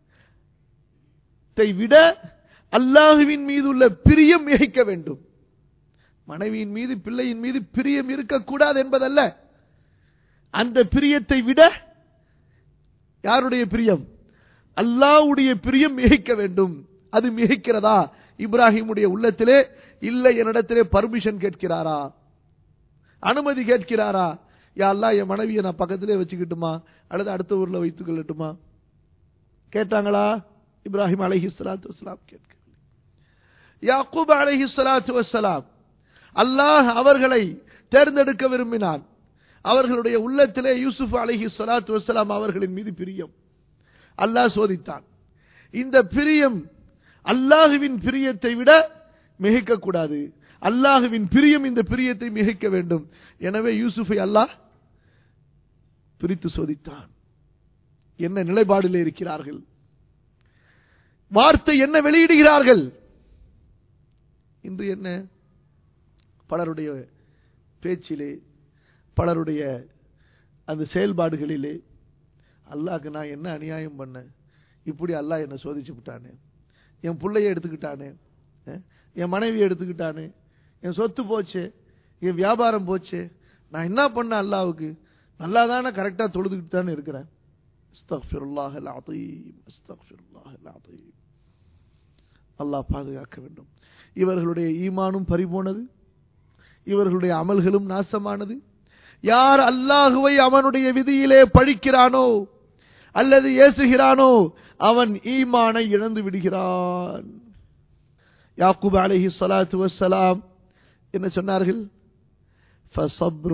விட அல்லாஹுவின் மீது உள்ள பிரியம் மிகைக்க வேண்டும் மனைவியின் மீது பிள்ளையின் மீது பிரியம் இருக்கக்கூடாது என்பதல்ல அந்த பிரியத்தை விட யாருடைய பிரியம் அல்லாஹ்வுடைய பிரியம் மிகைக்க வேண்டும் அது மிகைக்கிறதா இப்ராஹிமுடைய உள்ளத்திலே இல்லை என்னிடத்திலே பர்மிஷன் கேட்கிறாரா அனுமதி கேட்கிறாரா யா அல்லாஹ் என் மனைவியை நான் பக்கத்திலே வச்சுக்கிட்டுமா அல்லது அடுத்த ஊர்ல வைத்துக் கொள்ளட்டுமா கேட்டாங்களா இப்ராஹிம் அலைஹி ஸலாத்து வஸலாம் கேட்க யாக்கூப் அலைஹி ஸலாத்து வஸலாம் அல்லாஹ் அவர்களை தேர்ந்தெடுக்க விரும்பினான் அவர்களுடைய உள்ளத்திலே யூசுப் அலைஹி ஸலாத்து வஸலாம் அவர்களின் மீது பிரியம் அல்லாஹ் சோதித்தான் இந்த பிரியம் அல்லாஹுவின் பிரியத்தை விட மிகைக்க கூடாது அல்லாஹுவின் பிரியம் இந்த பிரியத்தை மிகைக்க வேண்டும் எனவே யூசுஃபை அல்லாஹ் பிரித்து சோதித்தான் என்ன நிலைப்பாடிலே இருக்கிறார்கள் வார்த்தை என்ன வெளியிடுகிறார்கள் இன்று என்ன பலருடைய பேச்சிலே பலருடைய அந்த செயல்பாடுகளிலே அல்லாஹ்க்கு நான் என்ன அநியாயம் பண்ணேன் இப்படி அல்லாஹ் என்னை சோதிச்சு விட்டானே என் பிள்ளைய எடுத்துக்கிட்டானே அஹ், என் மனைவி எடுத்துக்கிட்டானே என் சொத்து போச்சு என் வியாபாரம் போச்சு நான் என்ன பண்ணேன் அல்லாவுக்கு நல்லா தானே கரெக்டாக தொழுதுகிட்டு தானே இருக்கிறேன் அஸ்தக்ஃபிருல்லாஹ் அல்-அதீம் அஸ்தக்ஃபிருல்லாஹ் அல்-அதீம் அல்லாஹ் பாதுகாக்க வேண்டும் இவர்களுடைய ஈமானும் பறிபோனது இவர்களுடைய அமல்களும் நாசமானது யார் அல்லாஹுவை அவனுடைய விதியிலே பழிக்கிறானோ அல்லது ஏசுகிறானோ அவன் ஈமானை இழந்து விடுகிறான் யாக்கூப் அலைஹி ஸலாத்து வஸ்ஸலாம் என்ன சொன்னார்கள் فصبر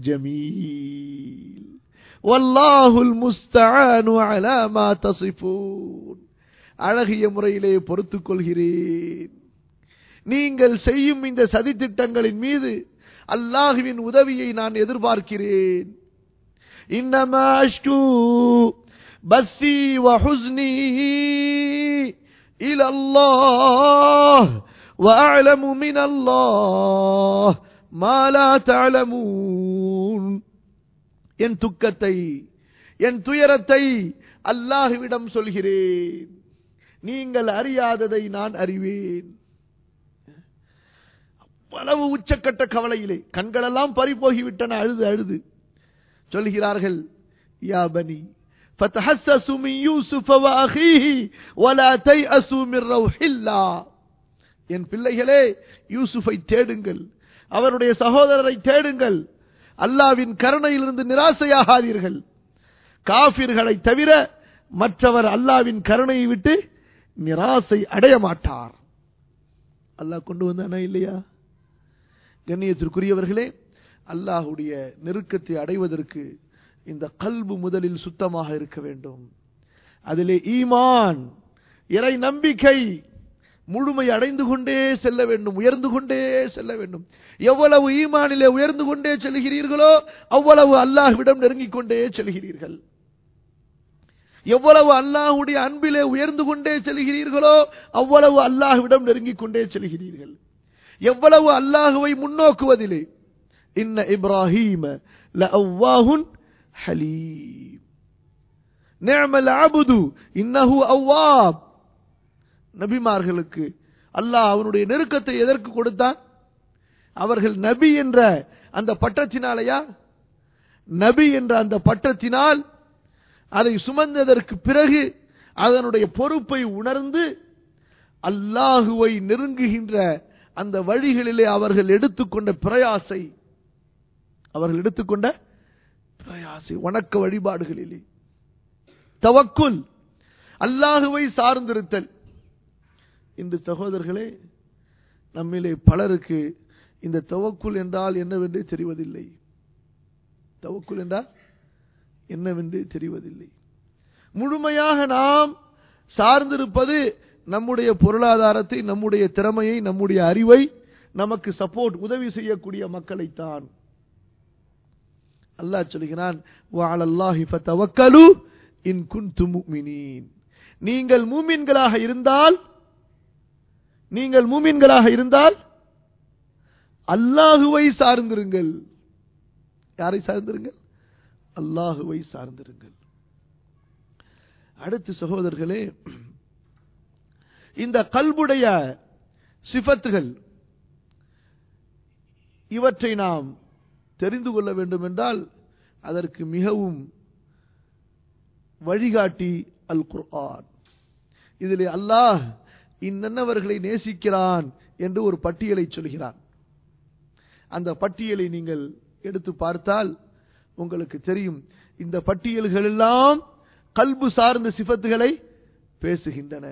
جميل والله المستعان على ما تصفون அழகிய முறையிலே பொறுத்துக் கொள்கிறேன் நீங்கள் செய்யும் இந்த சதித்திட்டங்களின் மீது அல்லாஹுவின் உதவியை நான் எதிர்பார்க்கிறேன் இன்னமா அஷ்கு பஸ்ஸி வஹுஸ்னி إلى الله وأعلم من الله ما لا تعلمون என் துக்கத்தை என் துயரத்தை அல்லாஹுவிடம் சொல்கிறேன் நீங்கள் அறியாததை நான் அறிவேன் அவ்வளவு உச்சக்கட்ட கவலையிலே கண்களெல்லாம் பறி போகிவிட்டன அழுது அழுது சொல்கிறார்கள் யா பனி فتحسسوا من يوسف واخيه ولا تيأسوا من روح الله என் பிள்ளைகளே யூசுஃபை தேடுங்கள் அவருடைய சகோதரரை தேடுங்கள் அல்லாவின் கருணையிலிருந்து நிராசையாகாதீர்கள் காபிர்களை தவிர மற்றவர் அல்லாவின் கருணையை விட்டு நிராசை அடைய மாட்டார் அல்லாஹ் கொண்டு வந்தானா இல்லையா கண்ணியத்திற்குரியவர்களே அல்லாஹுடைய நெருக்கத்தை அடைவதற்கு இந்த கல்பு முதலில் சுத்தமாக இருக்க வேண்டும் அதிலே ஈமான் இறை நம்பிக்கை முழுமை அடைந்து கொண்டே செல்ல வேண்டும் உயர்ந்து கொண்டே செல்ல வேண்டும் எவ்வளவு ஈமானிலே உயர்ந்து கொண்டே செல்கிறீர்களோ அவ்வளவு அல்லாஹ்விடம் நெருங்கிக் கொண்டே செல்கிறீர்கள் எவ்வளவு அல்லாஹுடைய அன்பிலே உயர்ந்து கொண்டே செல்கிறீர்களோ அவ்வளவு அல்லாஹ்விடம் நெருங்கிக் கொண்டே செல்கிறீர்கள் எவ்வளவு அல்லாஹுவை முன்னோக்குவதிலே இன்ன இப்ராஹீம லஅவ்வாஹுன் ஹலீம் நிஅமல் அப்து இன்னஹு அவ்வாப் நபிமார்களுக்கு அல்லாஹ் அவனுடைய நெருக்கத்தை எதற்கு கொடுத்தான் அவர்கள் நபி என்ற அந்த பட்டத்தினாலையா நபி என்ற அந்த பட்டத்தினால் அதை சுமந்ததற்கு பிறகு அதனுடைய பொறுப்பை உணர்ந்து அல்லாஹுவை நெருங்குகின்ற அந்த வழிகளிலே அவர்கள் எடுத்துக்கொண்ட பிரயாசை அவர்கள் எடுத்துக்கொண்ட பிரயாசை வணக்க வழிபாடுகளிலே தவக்குல் அல்லாஹுவை சார்ந்திருத்தல் இன்று சகோதரர்களே நம்மிலே பலருக்கு இந்த தவக்குல் என்றால் என்னவென்று தெரிவதில்லை தவக்குல் என்றால் என்னவென்று தெரிவதில்லை முழுமையாக நாம் சார்ந்திருப்பது நம்முடைய பொருளாதாரத்தை நம்முடைய திறமையை நம்முடைய அறிவை நமக்கு சப்போர்ட் உதவி செய்யக்கூடிய மக்களைத்தான் அல்லாஹ் சொல்கிறான் வஅலல்லாஹி ஃபதவக்கலு இன் குன்தும் முஃமினீன் நீங்கள் மூமின்களாக இருந்தால் நீங்கள் மூமின்களாக இருந்தால் அல்லாஹுவை சார்ந்திருங்கள் யாரை சார்ந்திருங்கள் அல்லாஹுவை சார்ந்திருங்கள் அடுத்து சகோதரர்களே இந்த கல்புடைய சிபத்துகள் இவற்றை நாம் தெரிந்து கொள்ள வேண்டும் என்றால் அதற்கு மிகவும் வழிகாட்டி அல் குர்ஆன் இதிலே அல்லாஹ் இன்னவர்களை நேசிக்கிறான் என்று ஒரு பட்டியலை சொல்கிறான் அந்த பட்டியலை நீங்கள் எடுத்து பார்த்தால் உங்களுக்கு தெரியும் இந்த பட்டியல்கள் எல்லாம் கல்பு சார்ந்த சிபத்துகளை பேசுகின்றன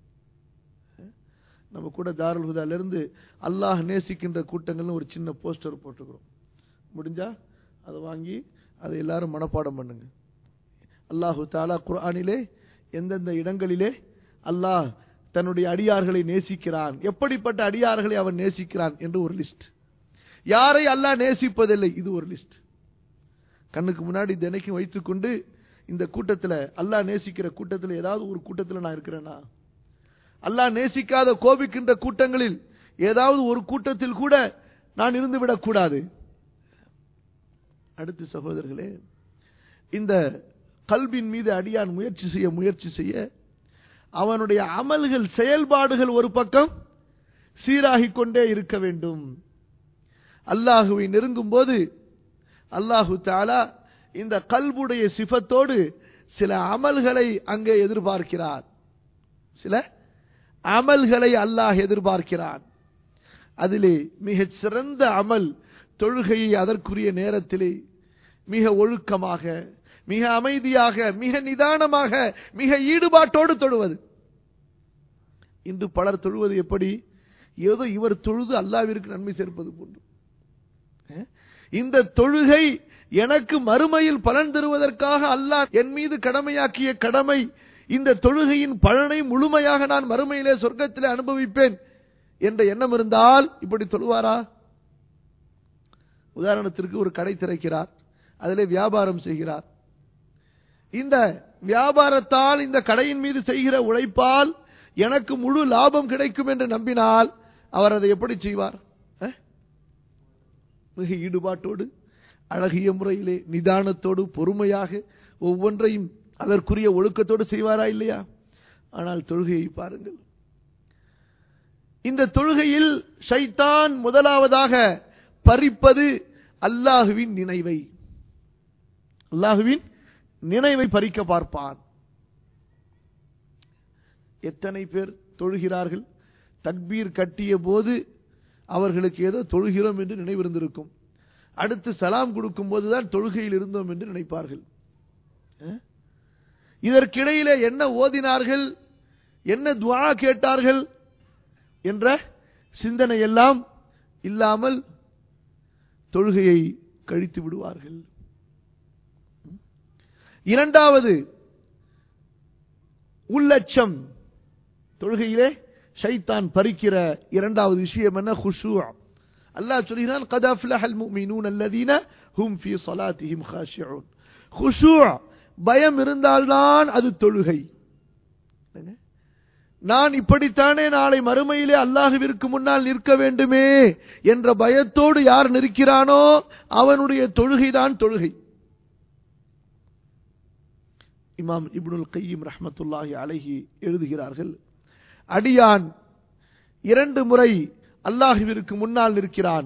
நம்ம கூட தாருல் ஹுதால இருந்து அல்லாஹ் நேசிக்கின்ற கூட்டங்கள்னு ஒரு சின்ன போஸ்டர் போட்டுக்கிறோம் முடிஞ்சா அதை வாங்கி அதை எல்லாரும் மனப்பாடம் பண்ணுங்க அல்லாஹு தாலா குர்ஆனிலே எந்தெந்த இடங்களிலே அல்லாஹ் தன்னுடைய அடியார்களை நேசிக்கிறான் எப்படிப்பட்ட அடியார்களை அவன் நேசிக்கிறான் என்று ஒரு லிஸ்ட் யாரை அல்லாஹ் நேசிப்பதில்லை இது ஒரு லிஸ்ட் கண்ணுக்கு முன்னாடி தினைக்கும் வைத்துக்கொண்டு இந்த கூட்டத்தில் அல்லாஹ் நேசிக்கிற கூட்டத்தில் ஏதாவது ஒரு கூட்டத்தில் நான் இருக்கிறேனா அல்லாஹ் நேசிக்காத கோபிக்கின்ற கூட்டங்களில் ஏதாவது ஒரு கூட்டத்தில் கூட நான் இருந்து விடக்கூடாது அடுத்து சகோதரர்களே இந்த கல்வின் மீது அடியான் முயற்சி செய்ய முயற்சி செய்ய அவனுடைய அமல்கள் செயல்பாடுகள் ஒரு பக்கம் சீராகிக் கொண்டே இருக்க வேண்டும் அல்லாஹுவை நெருங்கும் போது அல்லாஹு தாலா இந்த கல்புடைய சிபத்தோடு சில அமல்களை அங்கே எதிர்பார்க்கிறார் சில அமல்களை அல்லாஹ் எதிர்பார்க்கிறான் அதிலே மிகச் சிறந்த அமல் தொழுகையை அதற்குரிய நேரத்திலே மிக ஒழுக்கமாக மிக அமைதியாக மிக நிதானமாக மிக ஈடுபாட்டோடு தொழுவது இன்று பலர் தொழுவது எப்படி ஏதோ இவர் தொழுது அல்லாவிற்கு நன்மை சேர்ப்பது போன்று இந்த தொழுகை எனக்கு மறுமையில் பலன் தருவதற்காக அல்லாஹ் என் மீது கடமையாக்கிய கடமை இந்த தொழுகையின் பலனை முழுமையாக நான் மறுமையிலே சொர்க்கத்திலே அனுபவிப்பேன் என்ற எண்ணம் இருந்தால் இப்படி தொழுவாரா உதாரணத்திற்கு ஒரு கடை திறக்கிறார் அதிலே வியாபாரம் செய்கிறார் இந்த வியாபாரத்தால் இந்த கடையின் மீது செய்கிற உழைப்பால் எனக்கு முழு லாபம் கிடைக்கும் என்று நம்பினால் அவர் அதை எப்படி செய்வார் மிக ஈடுபாட்டோடு அழகிய முறையிலே நிதானத்தோடு பொறுமையாக ஒவ்வொன்றையும் அதற்குரிய ஒழுக்கத்தோடு செய்வாரா இல்லையா ஆனால் தொழுகையை பாருங்கள் இந்த தொழுகையில் ஷைத்தான் முதலாவதாக பறிப்பது அல்லாஹுவின் நினைவை அல்லாஹுவின் நினைவை பறிக்க பார்ப்பான் எத்தனை பேர் தொழுகிறார்கள் தக்பீர் கட்டிய போது அவர்களுக்கு ஏதோ தொழுகிறோம் என்று நினைவிருந்திருக்கும் அடுத்து சலாம் கொடுக்கும் போதுதான் தொழுகையில் இருந்தோம் என்று நினைப்பார்கள் இதற்கிடையிலே என்ன ஓதினார்கள் என்ன துவா கேட்டார்கள் என்ற சிந்தனை எல்லாம் இல்லாமல் தொழுகையை கழித்து விடுவார்கள் இரண்டாவது உள்ளச்சம் தொழுகையிலே ஷைத்தான் பறிக்கிற இரண்டாவது விஷயம் என்ன குஷூ அல்லாஹ் சொல்கிறான் قد افلح المؤمنون الذين هم في صلاتهم خاشعون خشوع பயம் இருந்தால்தான் அது தொழுகை நான் இப்படித்தானே நாளை மறுமையிலே அல்லாஹுவிற்கு முன்னால் நிற்க வேண்டுமே என்ற பயத்தோடு யார் நிற்கிறானோ அவனுடைய தொழுகைதான் தொழுகை இமாம் இப்னுல் கையீம் ரஹமத்துல்லாஹி அலைஹி எழுதுகிறார்கள் அடியான் இரண்டு முறை அல்லாஹுவிற்கு முன்னால் நிற்கிறான்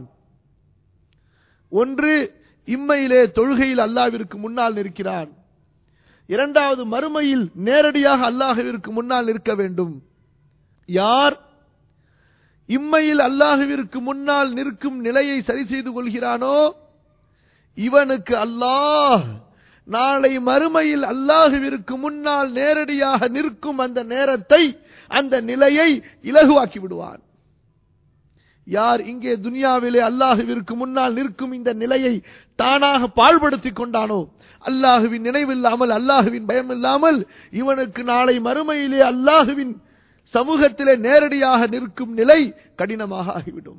ஒன்று இம்மையிலே தொழுகையில் அல்லாவிற்கு முன்னால் நிற்கிறான் இரண்டாவது மறுமையில் நேரடியாக அல்லாஹுவிற்கு முன்னால் நிற்க வேண்டும் யார் இம்மையில் அல்லாஹுவிற்கு முன்னால் நிற்கும் நிலையை சரி செய்து கொள்கிறானோ இவனுக்கு அல்லாஹ் நாளை மறுமையில் அல்லாஹுவிற்கு முன்னால் நேரடியாக நிற்கும் அந்த நேரத்தை அந்த நிலையை இலகுவாக்கி விடுவான் யார் இங்கே துனியாவிலே அல்லாஹுவிற்கு முன்னால் நிற்கும் இந்த நிலையை தானாக பாழ்படுத்திக் கொண்டானோ அல்லாஹுவின் நினைவில்லாமல் அல்லாஹுவின் பயம் இல்லாமல் இவனுக்கு நாளை மறுமையிலே அல்லாஹுவின் சமூகத்திலே நேரடியாக நிற்கும் நிலை கடினமாக ஆகிவிடும்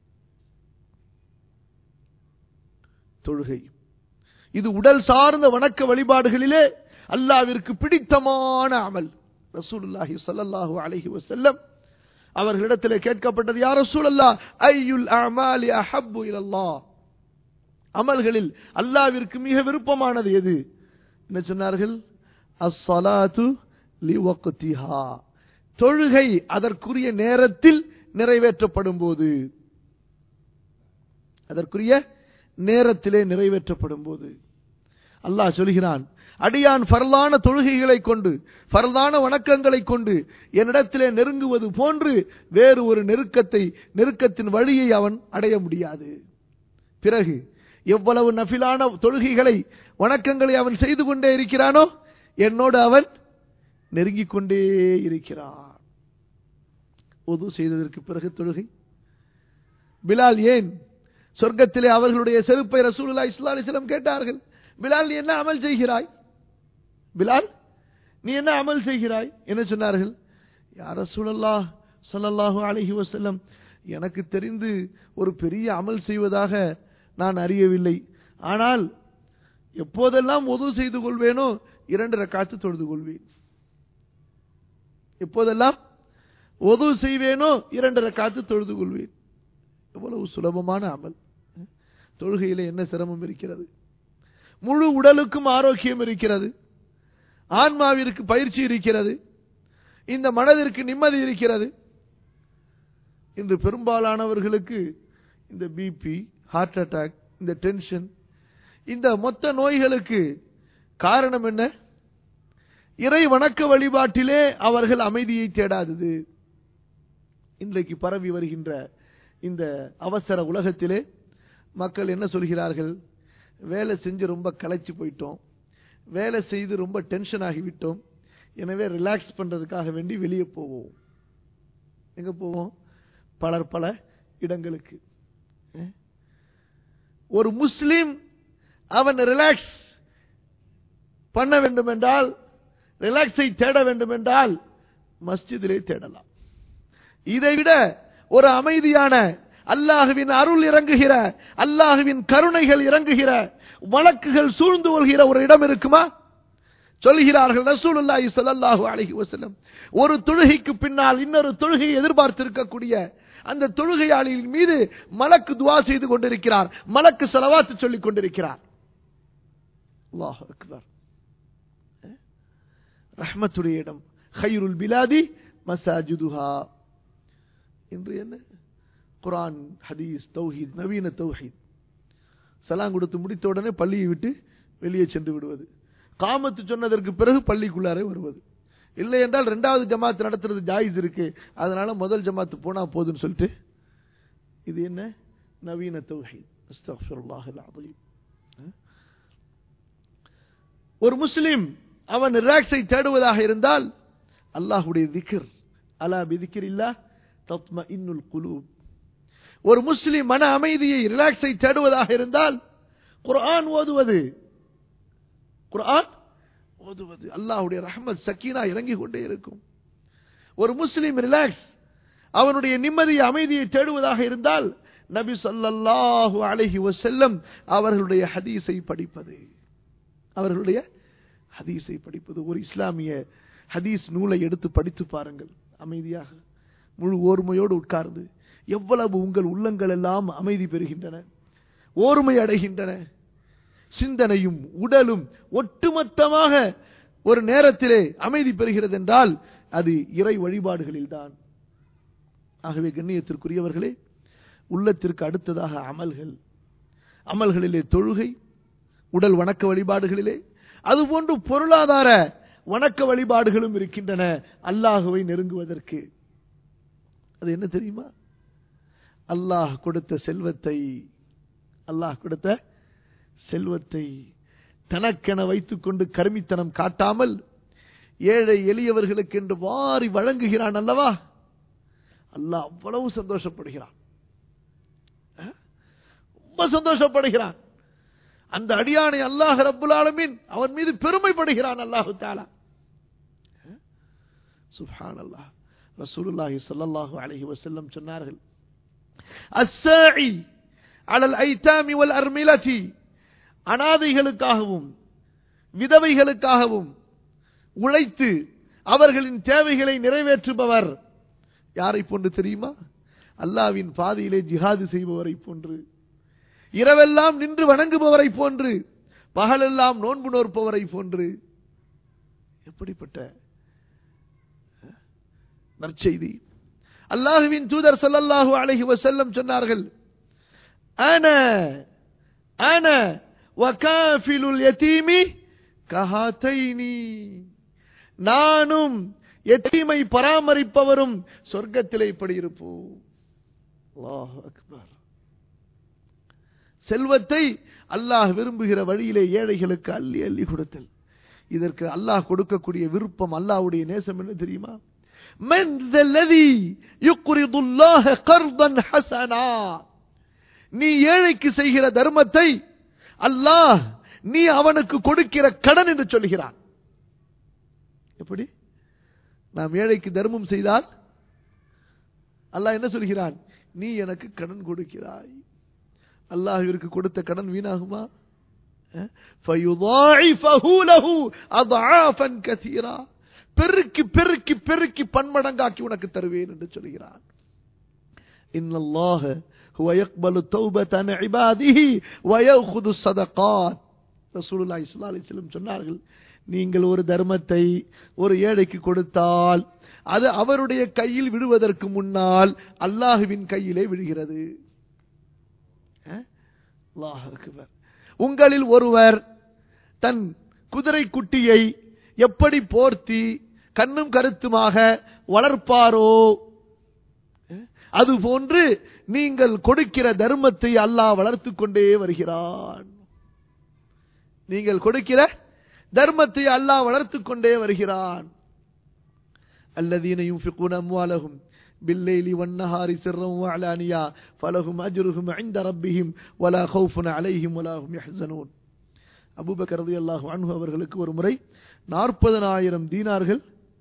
தொழுகை இது உடல் சார்ந்த வணக்க வழிபாடுகளிலே அல்லாவிற்கு பிடித்தமான அமல் ரசூலுல்லாஹி ஸல்லல்லாஹு அலைஹி வஸல்லம் அவர்களிடத்திலே கேட்கப்பட்டது யார் ரசூலல்லா ஐயுல் அமாலி அஹப்பு இலல்லாஹ் அமல்களில் அல்லாவிற்கு மிக விருப்பமானது எது என்ன சொன்னார்கள் அஸ்ஸலாத்து லிவக்திஹா தொழுகை அதற்குரிய நேரத்தில் நிறைவேற்றப்படும் போது அதற்குரிய நேரத்திலே நிறைவேற்றப்படும் போது அல்லாஹ் சொல்கிறான் அடியான் ஃபர்லான தொழுகைகளை கொண்டு ஃபர்லான வணக்கங்களை கொண்டு என்னிடத்திலே நெருங்குவது போன்று வேறு ஒரு நெருக்கத்தை நெருக்கத்தின் வழியை அவன் அடைய முடியாது பிறகு எவ்வளவு நஃபிலான தொழுகைகளை வணக்கங்களை அவன் செய்து கொண்டே இருக்கிறானோ என்னோடு அவன் நெருங்கிக் கொண்டே இருக்கிறான் ஒது செய்ததற்கு பிறகு தொழுகை பிலால் ஏன் சொர்க்கத்திலே அவர்களுடைய செருப்பை ரசூலுல்லா இஸ்லா அலிஸ்லாம் கேட்டார்கள் பிலால் நீ என்ன அமல் செய்கிறாய் பிலால் நீ என்ன அமல் செய்கிறாய் என்ன சொன்னார்கள் யார் ரசூலல்லா ஸல்லல்லாஹு அலைஹி வஸல்லம் எனக்கு தெரிந்து ஒரு பெரிய அமல் செய்வதாக நான் அறியவில்லை ஆனால் எப்போதெல்லாம் உதவு செய்து கொள்வேனோ இரண்டு ரக்காத்து தொழுது கொள்வேன் எப்போதெல்லாம் உதவு செய்வேனோ இரண்டு ரக்காத்து தொழுது கொள்வேன் எவ்வளவு சுலபமான அமல் தொழுகையில என்ன சிரமம் இருக்கிறது முழு உடலுக்கும் ஆரோக்கியம் இருக்கிறது ஆன்மாவிற்கு பயிற்சி இருக்கிறது இந்த மனதிற்கு நிம்மதி இருக்கிறது இன்று பெரும்பாலானவர்களுக்கு இந்த பிபி ஹார்ட் அட்டாக் இந்த டென்ஷன் இந்த மொத்த நோய்களுக்கு காரணம் என்ன இறை வணக்க வழிபாட்டிலே அவர்கள் அமைதியை தேடாதது இன்றைக்கு பரவி வருகின்ற இந்த அவசர உலகத்திலே மக்கள் என்ன சொல்கிறார்கள் வேலை செஞ்சு ரொம்ப களைச்சு போயிட்டோம் வேலை செய்து ரொம்ப டென்ஷன் ஆகிவிட்டோம் எனவே ரிலாக்ஸ் பண்றதுக்காக வேண்டி வெளியே போவோம் எங்க போவோம் பலர் பல இடங்களுக்கு ஒரு முஸ்லிம் அவன் ரிலாக்ஸ் பண்ண வேண்டும் என்றால் ரிலாக்ஸை தேட வேண்டும் என்றால் மஸ்ஜிதிலே தேடலாம் இதைவிட ஒரு அமைதியான அல்லாஹுவின் அருள் இறங்குகிற அல்லாஹுவின் கருணைகள் இறங்குகிற வழக்குகள் சூழ்ந்து கொள்கிற ஒரு இடம் இருக்குமா சொல்கிறார்கள் ரசூலுல்லாஹி ஸல்லல்லாஹு அலைஹி வஸல்லம் ஒரு தொழுகைக்கு பின்னால் இன்னொரு தொழுகையை எதிர்பார்த்திருக்கக்கூடிய அந்த தொழுகையாளியின் மீது மலக்கு துவா செய்து கொண்டிருக்கிறார் மலக்கு செலவாத்து சொல்லிக் கொண்டிருக்கிறார் அல்லாஹ் அக்பர் ரஹ்மத்துடைய இடம் ஹைருல் பிலாதி மசாஜிதுஹா இன்று என்ன குரான் ஹதீஸ் தௌஹீத் நவீன தௌஹீத் சலாம் கொடுத்து முடித்த உடனே பள்ளியை விட்டு வெளியே சென்று விடுவது காமத்து சொன்னதற்கு பிறகு பள்ளிக்குள்ளாரே வருவது இல்லை என்றால் ரெண்டாவது ஜமாத் நடத்துறது ஜாயிஸ் இருக்கு அதனால முதல் ஜமாத்து போனா போதுன்னு சொல்லிட்டு இது என்ன நவீன தௌஹீத் அஸ்தக்ஃபிருல்லாஹ் அலீம் ஒரு முஸ்லிம் அவன் ரிலாக்ஸை தேடுவதாக இருந்தால் அல்லாஹுடைய திக்ர் அலா பிதிக்கிர் இல்லா தத்ம இன்னுல் குலூப் ஒரு முஸ்லிம் மன அமைதியை ரிலாக்ஸை தேடுவதாக இருந்தால் குர்ஆன் ஓதுவது குர்ஆன் ஓதுவது அல்லாஹுடைய ரஹமத் சக்கீனா இறங்கி கொண்டே இருக்கும் ஒரு முஸ்லிம் ரிலாக்ஸ் அவனுடைய நிம்மதி அமைதியை தேடுவதாக இருந்தால் நபி சொல்லல்லாஹு அலைஹி வசல்லம் அவர்களுடைய ஹதீஸை படிப்பது அவர்களுடைய ஹதீஸை படிப்பது ஒரு இஸ்லாமிய ஹதீஸ் நூலை எடுத்து படித்து பாருங்கள் அமைதியாக முழு ஓர்மையோடு உட்கார்ந்து எவ்வளவு உங்கள் உள்ளங்கள் எல்லாம் அமைதி பெறுகின்றன ஓர்மை அடைகின்றன சிந்தனையும் உடலும் ஒட்டுமொத்தமாக ஒரு நேரத்திலே அமைதி பெறுகிறது என்றால் அது இறை வழிபாடுகளில் தான் ஆகவே கண்ணியத்திற்குரியவர்களே உள்ளத்திற்கு அடுத்ததாக அமல்கள் அமல்களிலே தொழுகை உடல் வணக்க வழிபாடுகளிலே அதுபோன்று பொருளாதார வணக்க வழிபாடுகளும் இருக்கின்றன அல்லாஹுவை நெருங்குவதற்கு அது என்ன தெரியுமா அல்லாஹ் கொடுத்த செல்வத்தை அல்லாஹ் கொடுத்த செல்வத்தை தனக்கென வைத்துக்கொண்டு கருமித்தனம் காட்டாமல் ஏழை எளியவர்களுக்கு என்று வாரி வழங்குகிறான் அல்லவா அல்லாஹ் அவ்வளவு சந்தோஷப்படுகிறான் ரொம்ப சந்தோஷப்படுகிறான் அந்த அடியானை அல்லாஹ் ரப்புல் ஆலமீன் அவன் மீது பெருமைப்படுகிறான் அல்லாஹு தாலா சுப்ஹான் அல்லாஹ் ரசூலுல்லாஹி ஸல்லல்லாஹு அலைஹி வஸல்லம் சொன்னார்கள் அஸ்ஸாஇ அலல் ஐதாமி வல் அர்மிலதி அனாதைகளுக்காகவும் விதவைகளுக்காகவும் உழைத்து அவர்களின் தேவைகளை நிறைவேற்றுபவர் யாரை போன்று தெரியுமா அல்லாவின் பாதையிலே ஜிஹாது செய்பவரை போன்று இரவெல்லாம் நின்று வணங்குபவரை போன்று பகலெல்லாம் நோன்பு நோற்பவரை போன்று எப்படிப்பட்ட நற்செய்தி அல்லாஹுவின் தூதர் சல்லல்லாஹு அலைஹி வஸல்லம் சொன்னார்கள் அன அன வகாஃபிலுல் யதீமி கஹாத்தைனி நானும் எத்தீமை பராமரிப்பவரும் சொர்க்கத்திலே இப்படி இருப்போம் அல்லாஹ் அக்பர் செல்வத்தை அல்லாஹ் விரும்புகிற வழியிலே ஏழைகளுக்கு அள்ளி அள்ளி கொடுத்தல் இதற்கு அல்லாஹ் கொடுக்கக்கூடிய விருப்பம் அல்லாஹ்வுடைய நேசம் என்ன தெரியுமா من ذا الذي يقرض الله قرضا حسنا நீ ஏழைக்கு செய்கிற தர்மத்தை அல்லாஹ் நீ அவனுக்கு கொடுக்கிற கடன் என்று சொல்கிறான் எப்படி நாம் ஏழைக்கு தர்மம் செய்தால் அல்லாஹ் என்ன சொல்கிறான் நீ எனக்கு கடன் கொடுக்கிறாய் அல்லாஹ்விற்கு கொடுத்த கடன் வீணாகுமா அஹ்? فَيُضَاعِفَهُ لَهُ أَضْعَافًا كَثِيرًا பெருக்கி பெருக்கி பெருக்கி பன்மடங்காக்கி உனக்கு தருவேன் என்று சொல்கிறான் إن الله هو يقبل التوبة عن عباده ويأخذ الصدقات ரசூலுல்லாஹி ஸல்லல்லாஹு அலைஹி வஸல்லம் சொன்னார்கள் நீங்கள் ஒரு தர்மத்தை ஒரு ஏழைக்கு கொடுத்தால் அது அவருடைய கையில் விழுவதற்கு முன்னால் அல்லாஹுவின் கையிலே விழுகிறது அஹ்? அல்லாஹ் அக்பர். உங்களில் ஒருவர் தன் குதிரை குட்டியை எப்படி போர்த்தி கண்ணும் கருத்துமாக வளர்ப்பாரோ அஹ்? அதுபோன்று நீங்கள் கொடுக்கிற தர்மத்தை அல்லாஹ் வளர்த்துக் கொண்டே வருகிறான் நீங்கள் கொடுக்கிற தர்மத்தை அல்லாஹ் வளர்த்துக் கொண்டே வருகிறான் الذين ينفقون أموالهم بالليل والنهار سرا وعلانيا فلهم أجرهم عند ربهم ولا خوف عليهم ولا هم يحزنون அபூபக்கர் ரலியல்லாஹு அன்ஹு அவர்களுக்கு ஒரு முறை நாற்பதனாயிரம் தீனார்கள்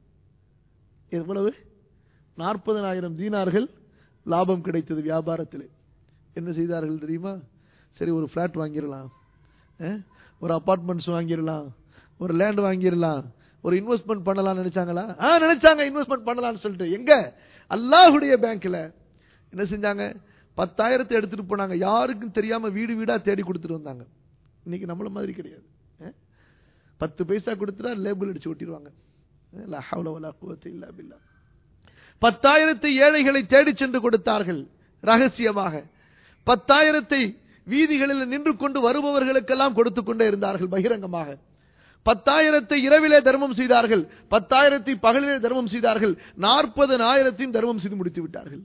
எவ்வளவு நாற்பதனாயிரம் தீனார்கள் லாபம் கிடைத்தது வியாபாரத்திலே என்ன செய்தார்கள் தெரியுமா சரி ஒரு ஃப்ளாட் வாங்கிடலாம் அஹ், ஒரு அபார்ட்மெண்ட்ஸ் வாங்கிடலாம் ஒரு லேண்ட் வாங்கிடலாம் ஒரு இன்வெஸ்ட்மெண்ட் பண்ணலாம் நினைச்சாங்களா ஆ நினைச்சாங்க இன்வெஸ்ட்மெண்ட் பண்ணலாம்னு சொல்லிட்டு எங்க அல்லாஹ்வுடைய பேங்க்ல என்ன செஞ்சாங்க பத்தாயிரத்தை எடுத்துட்டு போனாங்க யாருக்கும் தெரியாம வீடு வீடா தேடி கொடுத்துட்டு வந்தாங்க இன்னைக்கு நம்மள மாதிரி கிடையாது அஹ்? பத்து பைசா கொடுத்துட்டா லேபிள் அடிச்சு ஒட்டிடுவாங்க அஹ், லா ஹவ்ல வலா குவத்த இல்லா பில்லா பத்தாயிரத்தை ஏழைகளை தேடி சென்று கொடுத்தார்கள் ரகசியமாக பத்தாயிரத்தை வீதிகளில் நின்று கொண்டு வருபவர்களுக்கெல்லாம் கொடுத்து கொண்டே இருந்தார்கள் பகிரங்கமாக பத்தாயிரத்தை இரவிலே தர்மம் செய்தார்கள் பத்தாயிரத்தை பகலிலே தர்மம் செய்தார்கள் நாற்பது ஆயிரத்தையும் தர்மம் செய்து முடித்து விட்டார்கள்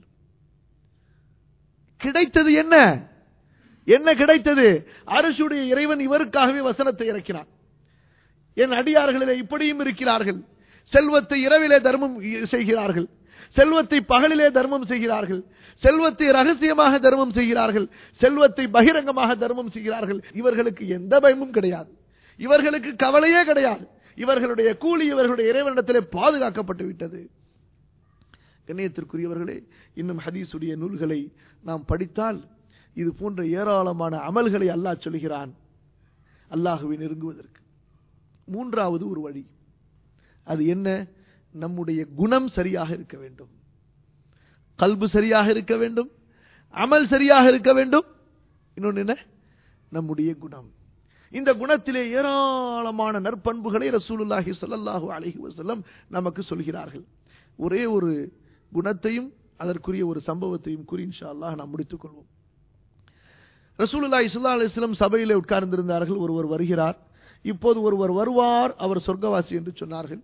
கிடைத்தது என்ன என்ன கிடைத்தது அரசுடைய இறைவன் இவருக்காகவே வசனத்தை இறக்கினான் என் அடியார்களிலே இப்படியும் இருக்கிறார்கள் செல்வத்தை இரவிலே தர்மம் செய்கிறார்கள் செல்வத்தை பகலிலே தர்மம் செய்கிறார்கள் செல்வத்தை ரகசியமாக தர்மம் செய்கிறார்கள் செல்வத்தை பகிரங்கமாக தர்மம் செய்கிறார்கள் இவர்களுக்கு எந்த பயமும் கிடையாது இவர்களுக்கு கவலையே கிடையாது இவர்களுடைய கூலி இவர்களுடைய இறைவனிடத்திலே பாதுகாக்கப்பட்டு விட்டது கண்ணியத்திற்குரியவர்களே இன்னும் ஹதீஸுடைய நூல்களை நாம் படித்தால் இது போன்ற ஏராளமான அமல்களை அல்லாஹ் சொல்கிறான் அல்லாஹுவை நெருங்குவதற்கு மூன்றாவது ஒரு வழி அது என்ன நம்முடைய குணம் சரியாக இருக்க வேண்டும் கல்பு சரியாக இருக்க வேண்டும் அமல் சரியாக இருக்க வேண்டும் இன்னொன்னு என்ன நம்முடைய குணம் இந்த குணத்திலே ஏராளமான நற்பண்புகளை ரசூலுல்லாஹி ஸல்லல்லாஹு அலைஹி வஸல்லம் நமக்கு சொல்கிறார்கள் ஒரே ஒரு குணத்தையும் அதற்குரிய ஒரு சம்பவத்தையும் கூறி இன்ஷா அல்லாஹ் நாம் முடித்துக் கொள்வோம் ரசூலுல்லாஹி ஸல்லல்லாஹு அலைஹி வஸல்லம் சபையிலே உட்கார்ந்திருந்தார்கள் ஒருவர் வருகிறார் இப்போது ஒருவர் வருவார் அவர் சொர்க்கவாசி என்று சொன்னார்கள்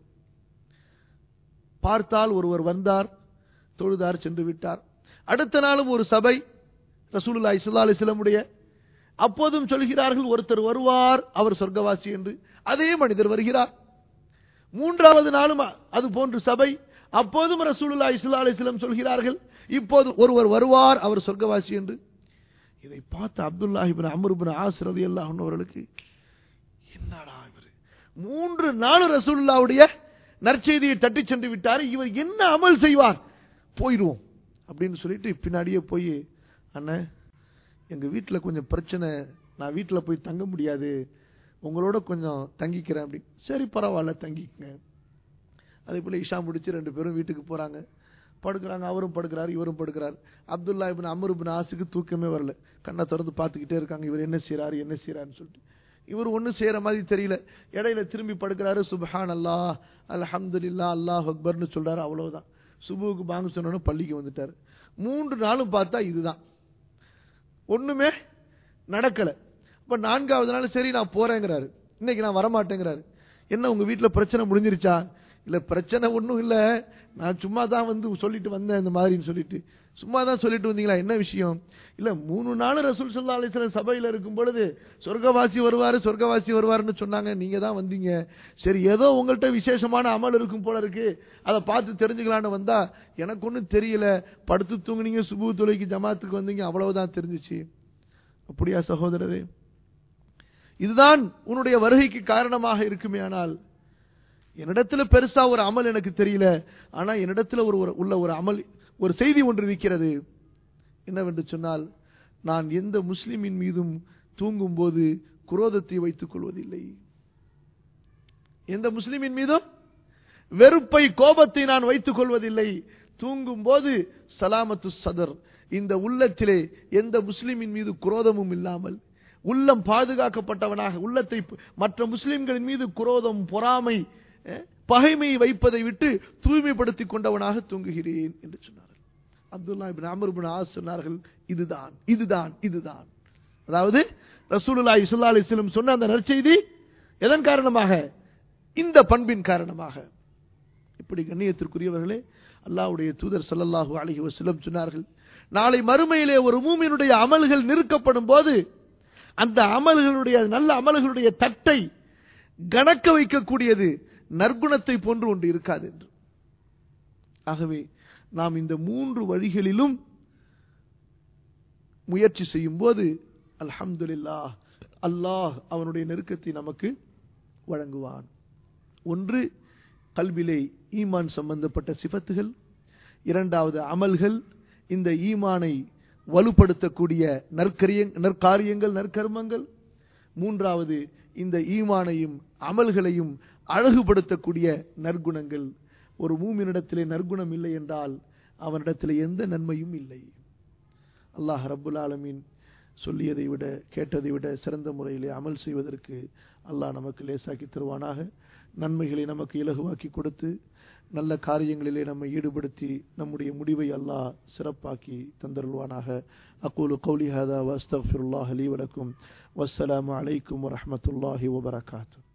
பார்த்தால் ஒருவர் வந்தார் தொழுதார் சென்று விட்டார் அடுத்த நாளும் ஒரு சபை ரசூலுல்லாஹி ஸல்லல்லாஹு அலைஹி வஸல்லமுடைய அப்போதும் சொல்கிறார்கள் ஒருத்தர் வருவார் அவர் சொர்க்கவாசி என்று அதே மனிதர் வருகிறார் மூன்றாவது நாளும் அது போன்று சபை அப்போதும் ரசூலுல்லாஹி ஸல்லல்லாஹு அலைஹி வஸல்லம் சொல்கிறார்கள் இப்போது ஒருவர் வருவார் அவர் சொர்க்கவாசி என்று இதை பார்த்த அப்துல்லாஹி இப்னு அம்ர் இப்னு ஆஸ் ரலியல்லாஹு அன்ஹு அவர்களுக்கு என்னடா இவர் மூன்று நாலு ரசூலுல்லாவுடைய நற்செய்தியை தட்டி சென்று விட்டார் இவர் என்ன அமல் செய்வார் போயிடுவோம் அப்படின்னு சொல்லிட்டு பின்னாடியே போய் அண்ணன் எங்க வீட்டில் கொஞ்சம் பிரச்சனை நான் வீட்டில் போய் தங்க முடியாது உங்களோட கொஞ்சம் தங்கிக்கிறேன் அப்படி சரி பரவாயில்ல தங்கிக்கங்க அதே போல இஷா முடிச்சு ரெண்டு பேரும் வீட்டுக்கு போறாங்க படுக்கிறாங்க அவரும் படுக்கிறார் இவரும் படுக்கிறார் அப்துல்லா இபின் அமர் இபின் ஆசுக்கு தூக்கமே வரல கண்ணை திறந்து பார்த்துக்கிட்டே இருக்காங்க இவர் என்ன செய்றாரு என்ன செய்றாருன்னு சொல்லிட்டு இவர் ஒன்றும் செய்யற மாதிரி தெரியல இடையில திரும்பி படுக்கிறாரு சுபஹான் அல்லாஹ் அல்ஹம்துலில்லாஹ் அல்லாஹ் அக்பர்னு சொல்றாரு அவ்வளவுதான் சுபுவுக்கு பாங்க சொன்னோன்னு பள்ளிக்கு வந்துட்டாரு மூன்று நாளும் பார்த்தா இதுதான் ஒண்ணுமே நடக்கல அப்ப நான்காவது நாள் சரி நான் போறேங்கிறாரு இன்னைக்கு நான் வரமாட்டேங்கிறாரு என்ன உங்க வீட்டுல பிரச்சனை முடிஞ்சிருச்சா இல்ல பிரச்சனை ஒண்ணும் இல்ல நான் சும்மா தான் வந்து சொல்லிட்டு வந்தேன் இந்த மாதிரின்னு சொல்லிட்டு சும்மா தான் சொல்லிட்டு வந்தீங்களா என்ன விஷயம் இல்ல மூணு நாள் ரசூல் சல்லா அலிஸ்லாம் சபையில இருக்கும் பொழுது சொர்க்கவாசி வருவாரு சொர்க்கவாசி வருவாருன்னு சொன்னாங்க நீங்க தான் வந்தீங்க சரி ஏதோ உங்கள்கிட்ட விசேஷமான அமல் இருக்கும் போல இருக்கு அதை பார்த்து தெரிஞ்சுக்கலான்னு வந்தா எனக்கு ஒன்றும் தெரியல படுத்து தூங்குனீங்க சுபு தொலைக்கு ஜமாத்துக்கு வந்தீங்க அவ்வளவுதான் தெரிஞ்சிச்சு அப்படியா சகோதரரே இதுதான் உன்னுடைய வருகைக்கு காரணமாக இருக்குமே ஆனால் என்னிடத்துல பெருசா ஒரு அமல் எனக்கு தெரியல ஆனா என்னிடத்துல ஒரு ஒரு- உள்ள ஒரு அமல் ஒரு செய்தி ஒன்று இருக்கிறது என்னவென்று சொன்னால் நான் எந்த முஸ்லிமின் மீதும் தூங்கும் போது குரோதத்தை வைத்துக் கொள்வதில்லை எந்த முஸ்லிமின் மீதும் வெறுப்பை கோபத்தை நான் வைத்துக் கொள்வதில்லை தூங்கும் போது சலாமத்து சதர் இந்த உள்ளத்திலே எந்த முஸ்லிமின் மீது குரோதமும் இல்லாமல் உள்ளம் பாதுகாக்கப்பட்டவனாக உள்ளத்தை ப- மற்ற முஸ்லிம்களின் மீது குரோதம் பொறாமை அஹ், பகைமை வைப்பதை விட்டு தூய்மைப்படுத்திக் கொண்டவனாக தூங்குகிறேன் என்று சொன்னார்கள் Abdullah ibn Amr ibn As சொன்னார்கள் இதுதான் இதுதான் இதுதான் அதாவது ரசூலுல்லாஹி ஸல்லல்லாஹு அலைஹி வஸல்லம் சொன்ன அந்த நற்செய்தி எதன் காரணமாக இந்த பண்பின் காரணமாக இப்படி கண்ணியத்திற்குரியவர்களே அல்லாஹ்வுடைய தூதர் ஸல்லல்லாஹு அலைஹி வஸல்லம் சொன்னார்கள் நாளை மறுமையிலே ஒரு மூமினுடைய அமல்கள் நிறுக்கப்படும் போது அந்த அமல்களுடைய நல்ல அமல்களுடைய தட்டை கணக்க வைக்கக்கூடியது நற்குணத்தை போன்று ஒன்று இருக்காது என்று ஆகவே நாம் இந்த மூன்று வழிகளிலும் முயற்சி செய்யும் போது அல்ஹம்துலில்லாஹ் அல்லாஹ் அவனுடைய நெருக்கத்தை நமக்கு வழங்குவான் ஒன்று கல்விலே ஈமான் சம்பந்தப்பட்ட சிபத்துகள் இரண்டாவது அமல்கள் இந்த ஈமானை வலுப்படுத்தக்கூடிய நற்கரிய நற்காரியங்கள் நற்கர்மங்கள் மூன்றாவது இந்த ஈமானையும் அமல்களையும் அழகுபடுத்தக்கூடிய நற்குணங்கள் ஒரு மூமினிடத்திலே நற்குணம் இல்லை என்றால் அவனிடத்திலே எந்த நன்மையும் இல்லை அல்லாஹ் ரப்புல் ஆலமீன் சொல்லியதை விட கேட்டதை விட சிறந்த முறையிலே அமல் செய்வதற்கு அல்லாஹ் நமக்கு லேசாக்கி தருவானாக நன்மைகளை நமக்கு இலகுவாக்கி கொடுத்து நல்ல காரியங்களிலே நம்மை ஈடுபடுத்தி நம்முடைய முடிவை அல்லாஹ் சிறப்பாக்கி தந்தருள்வானாக அக்கூலு கௌலி ஹாதா வஸ்தஃபிருல்லாஹ் லீ வலக்கும் வஸ்ஸலாமு அலைக்கும் வரஹ்மத்துல்லாஹி வபரகாத்துஹு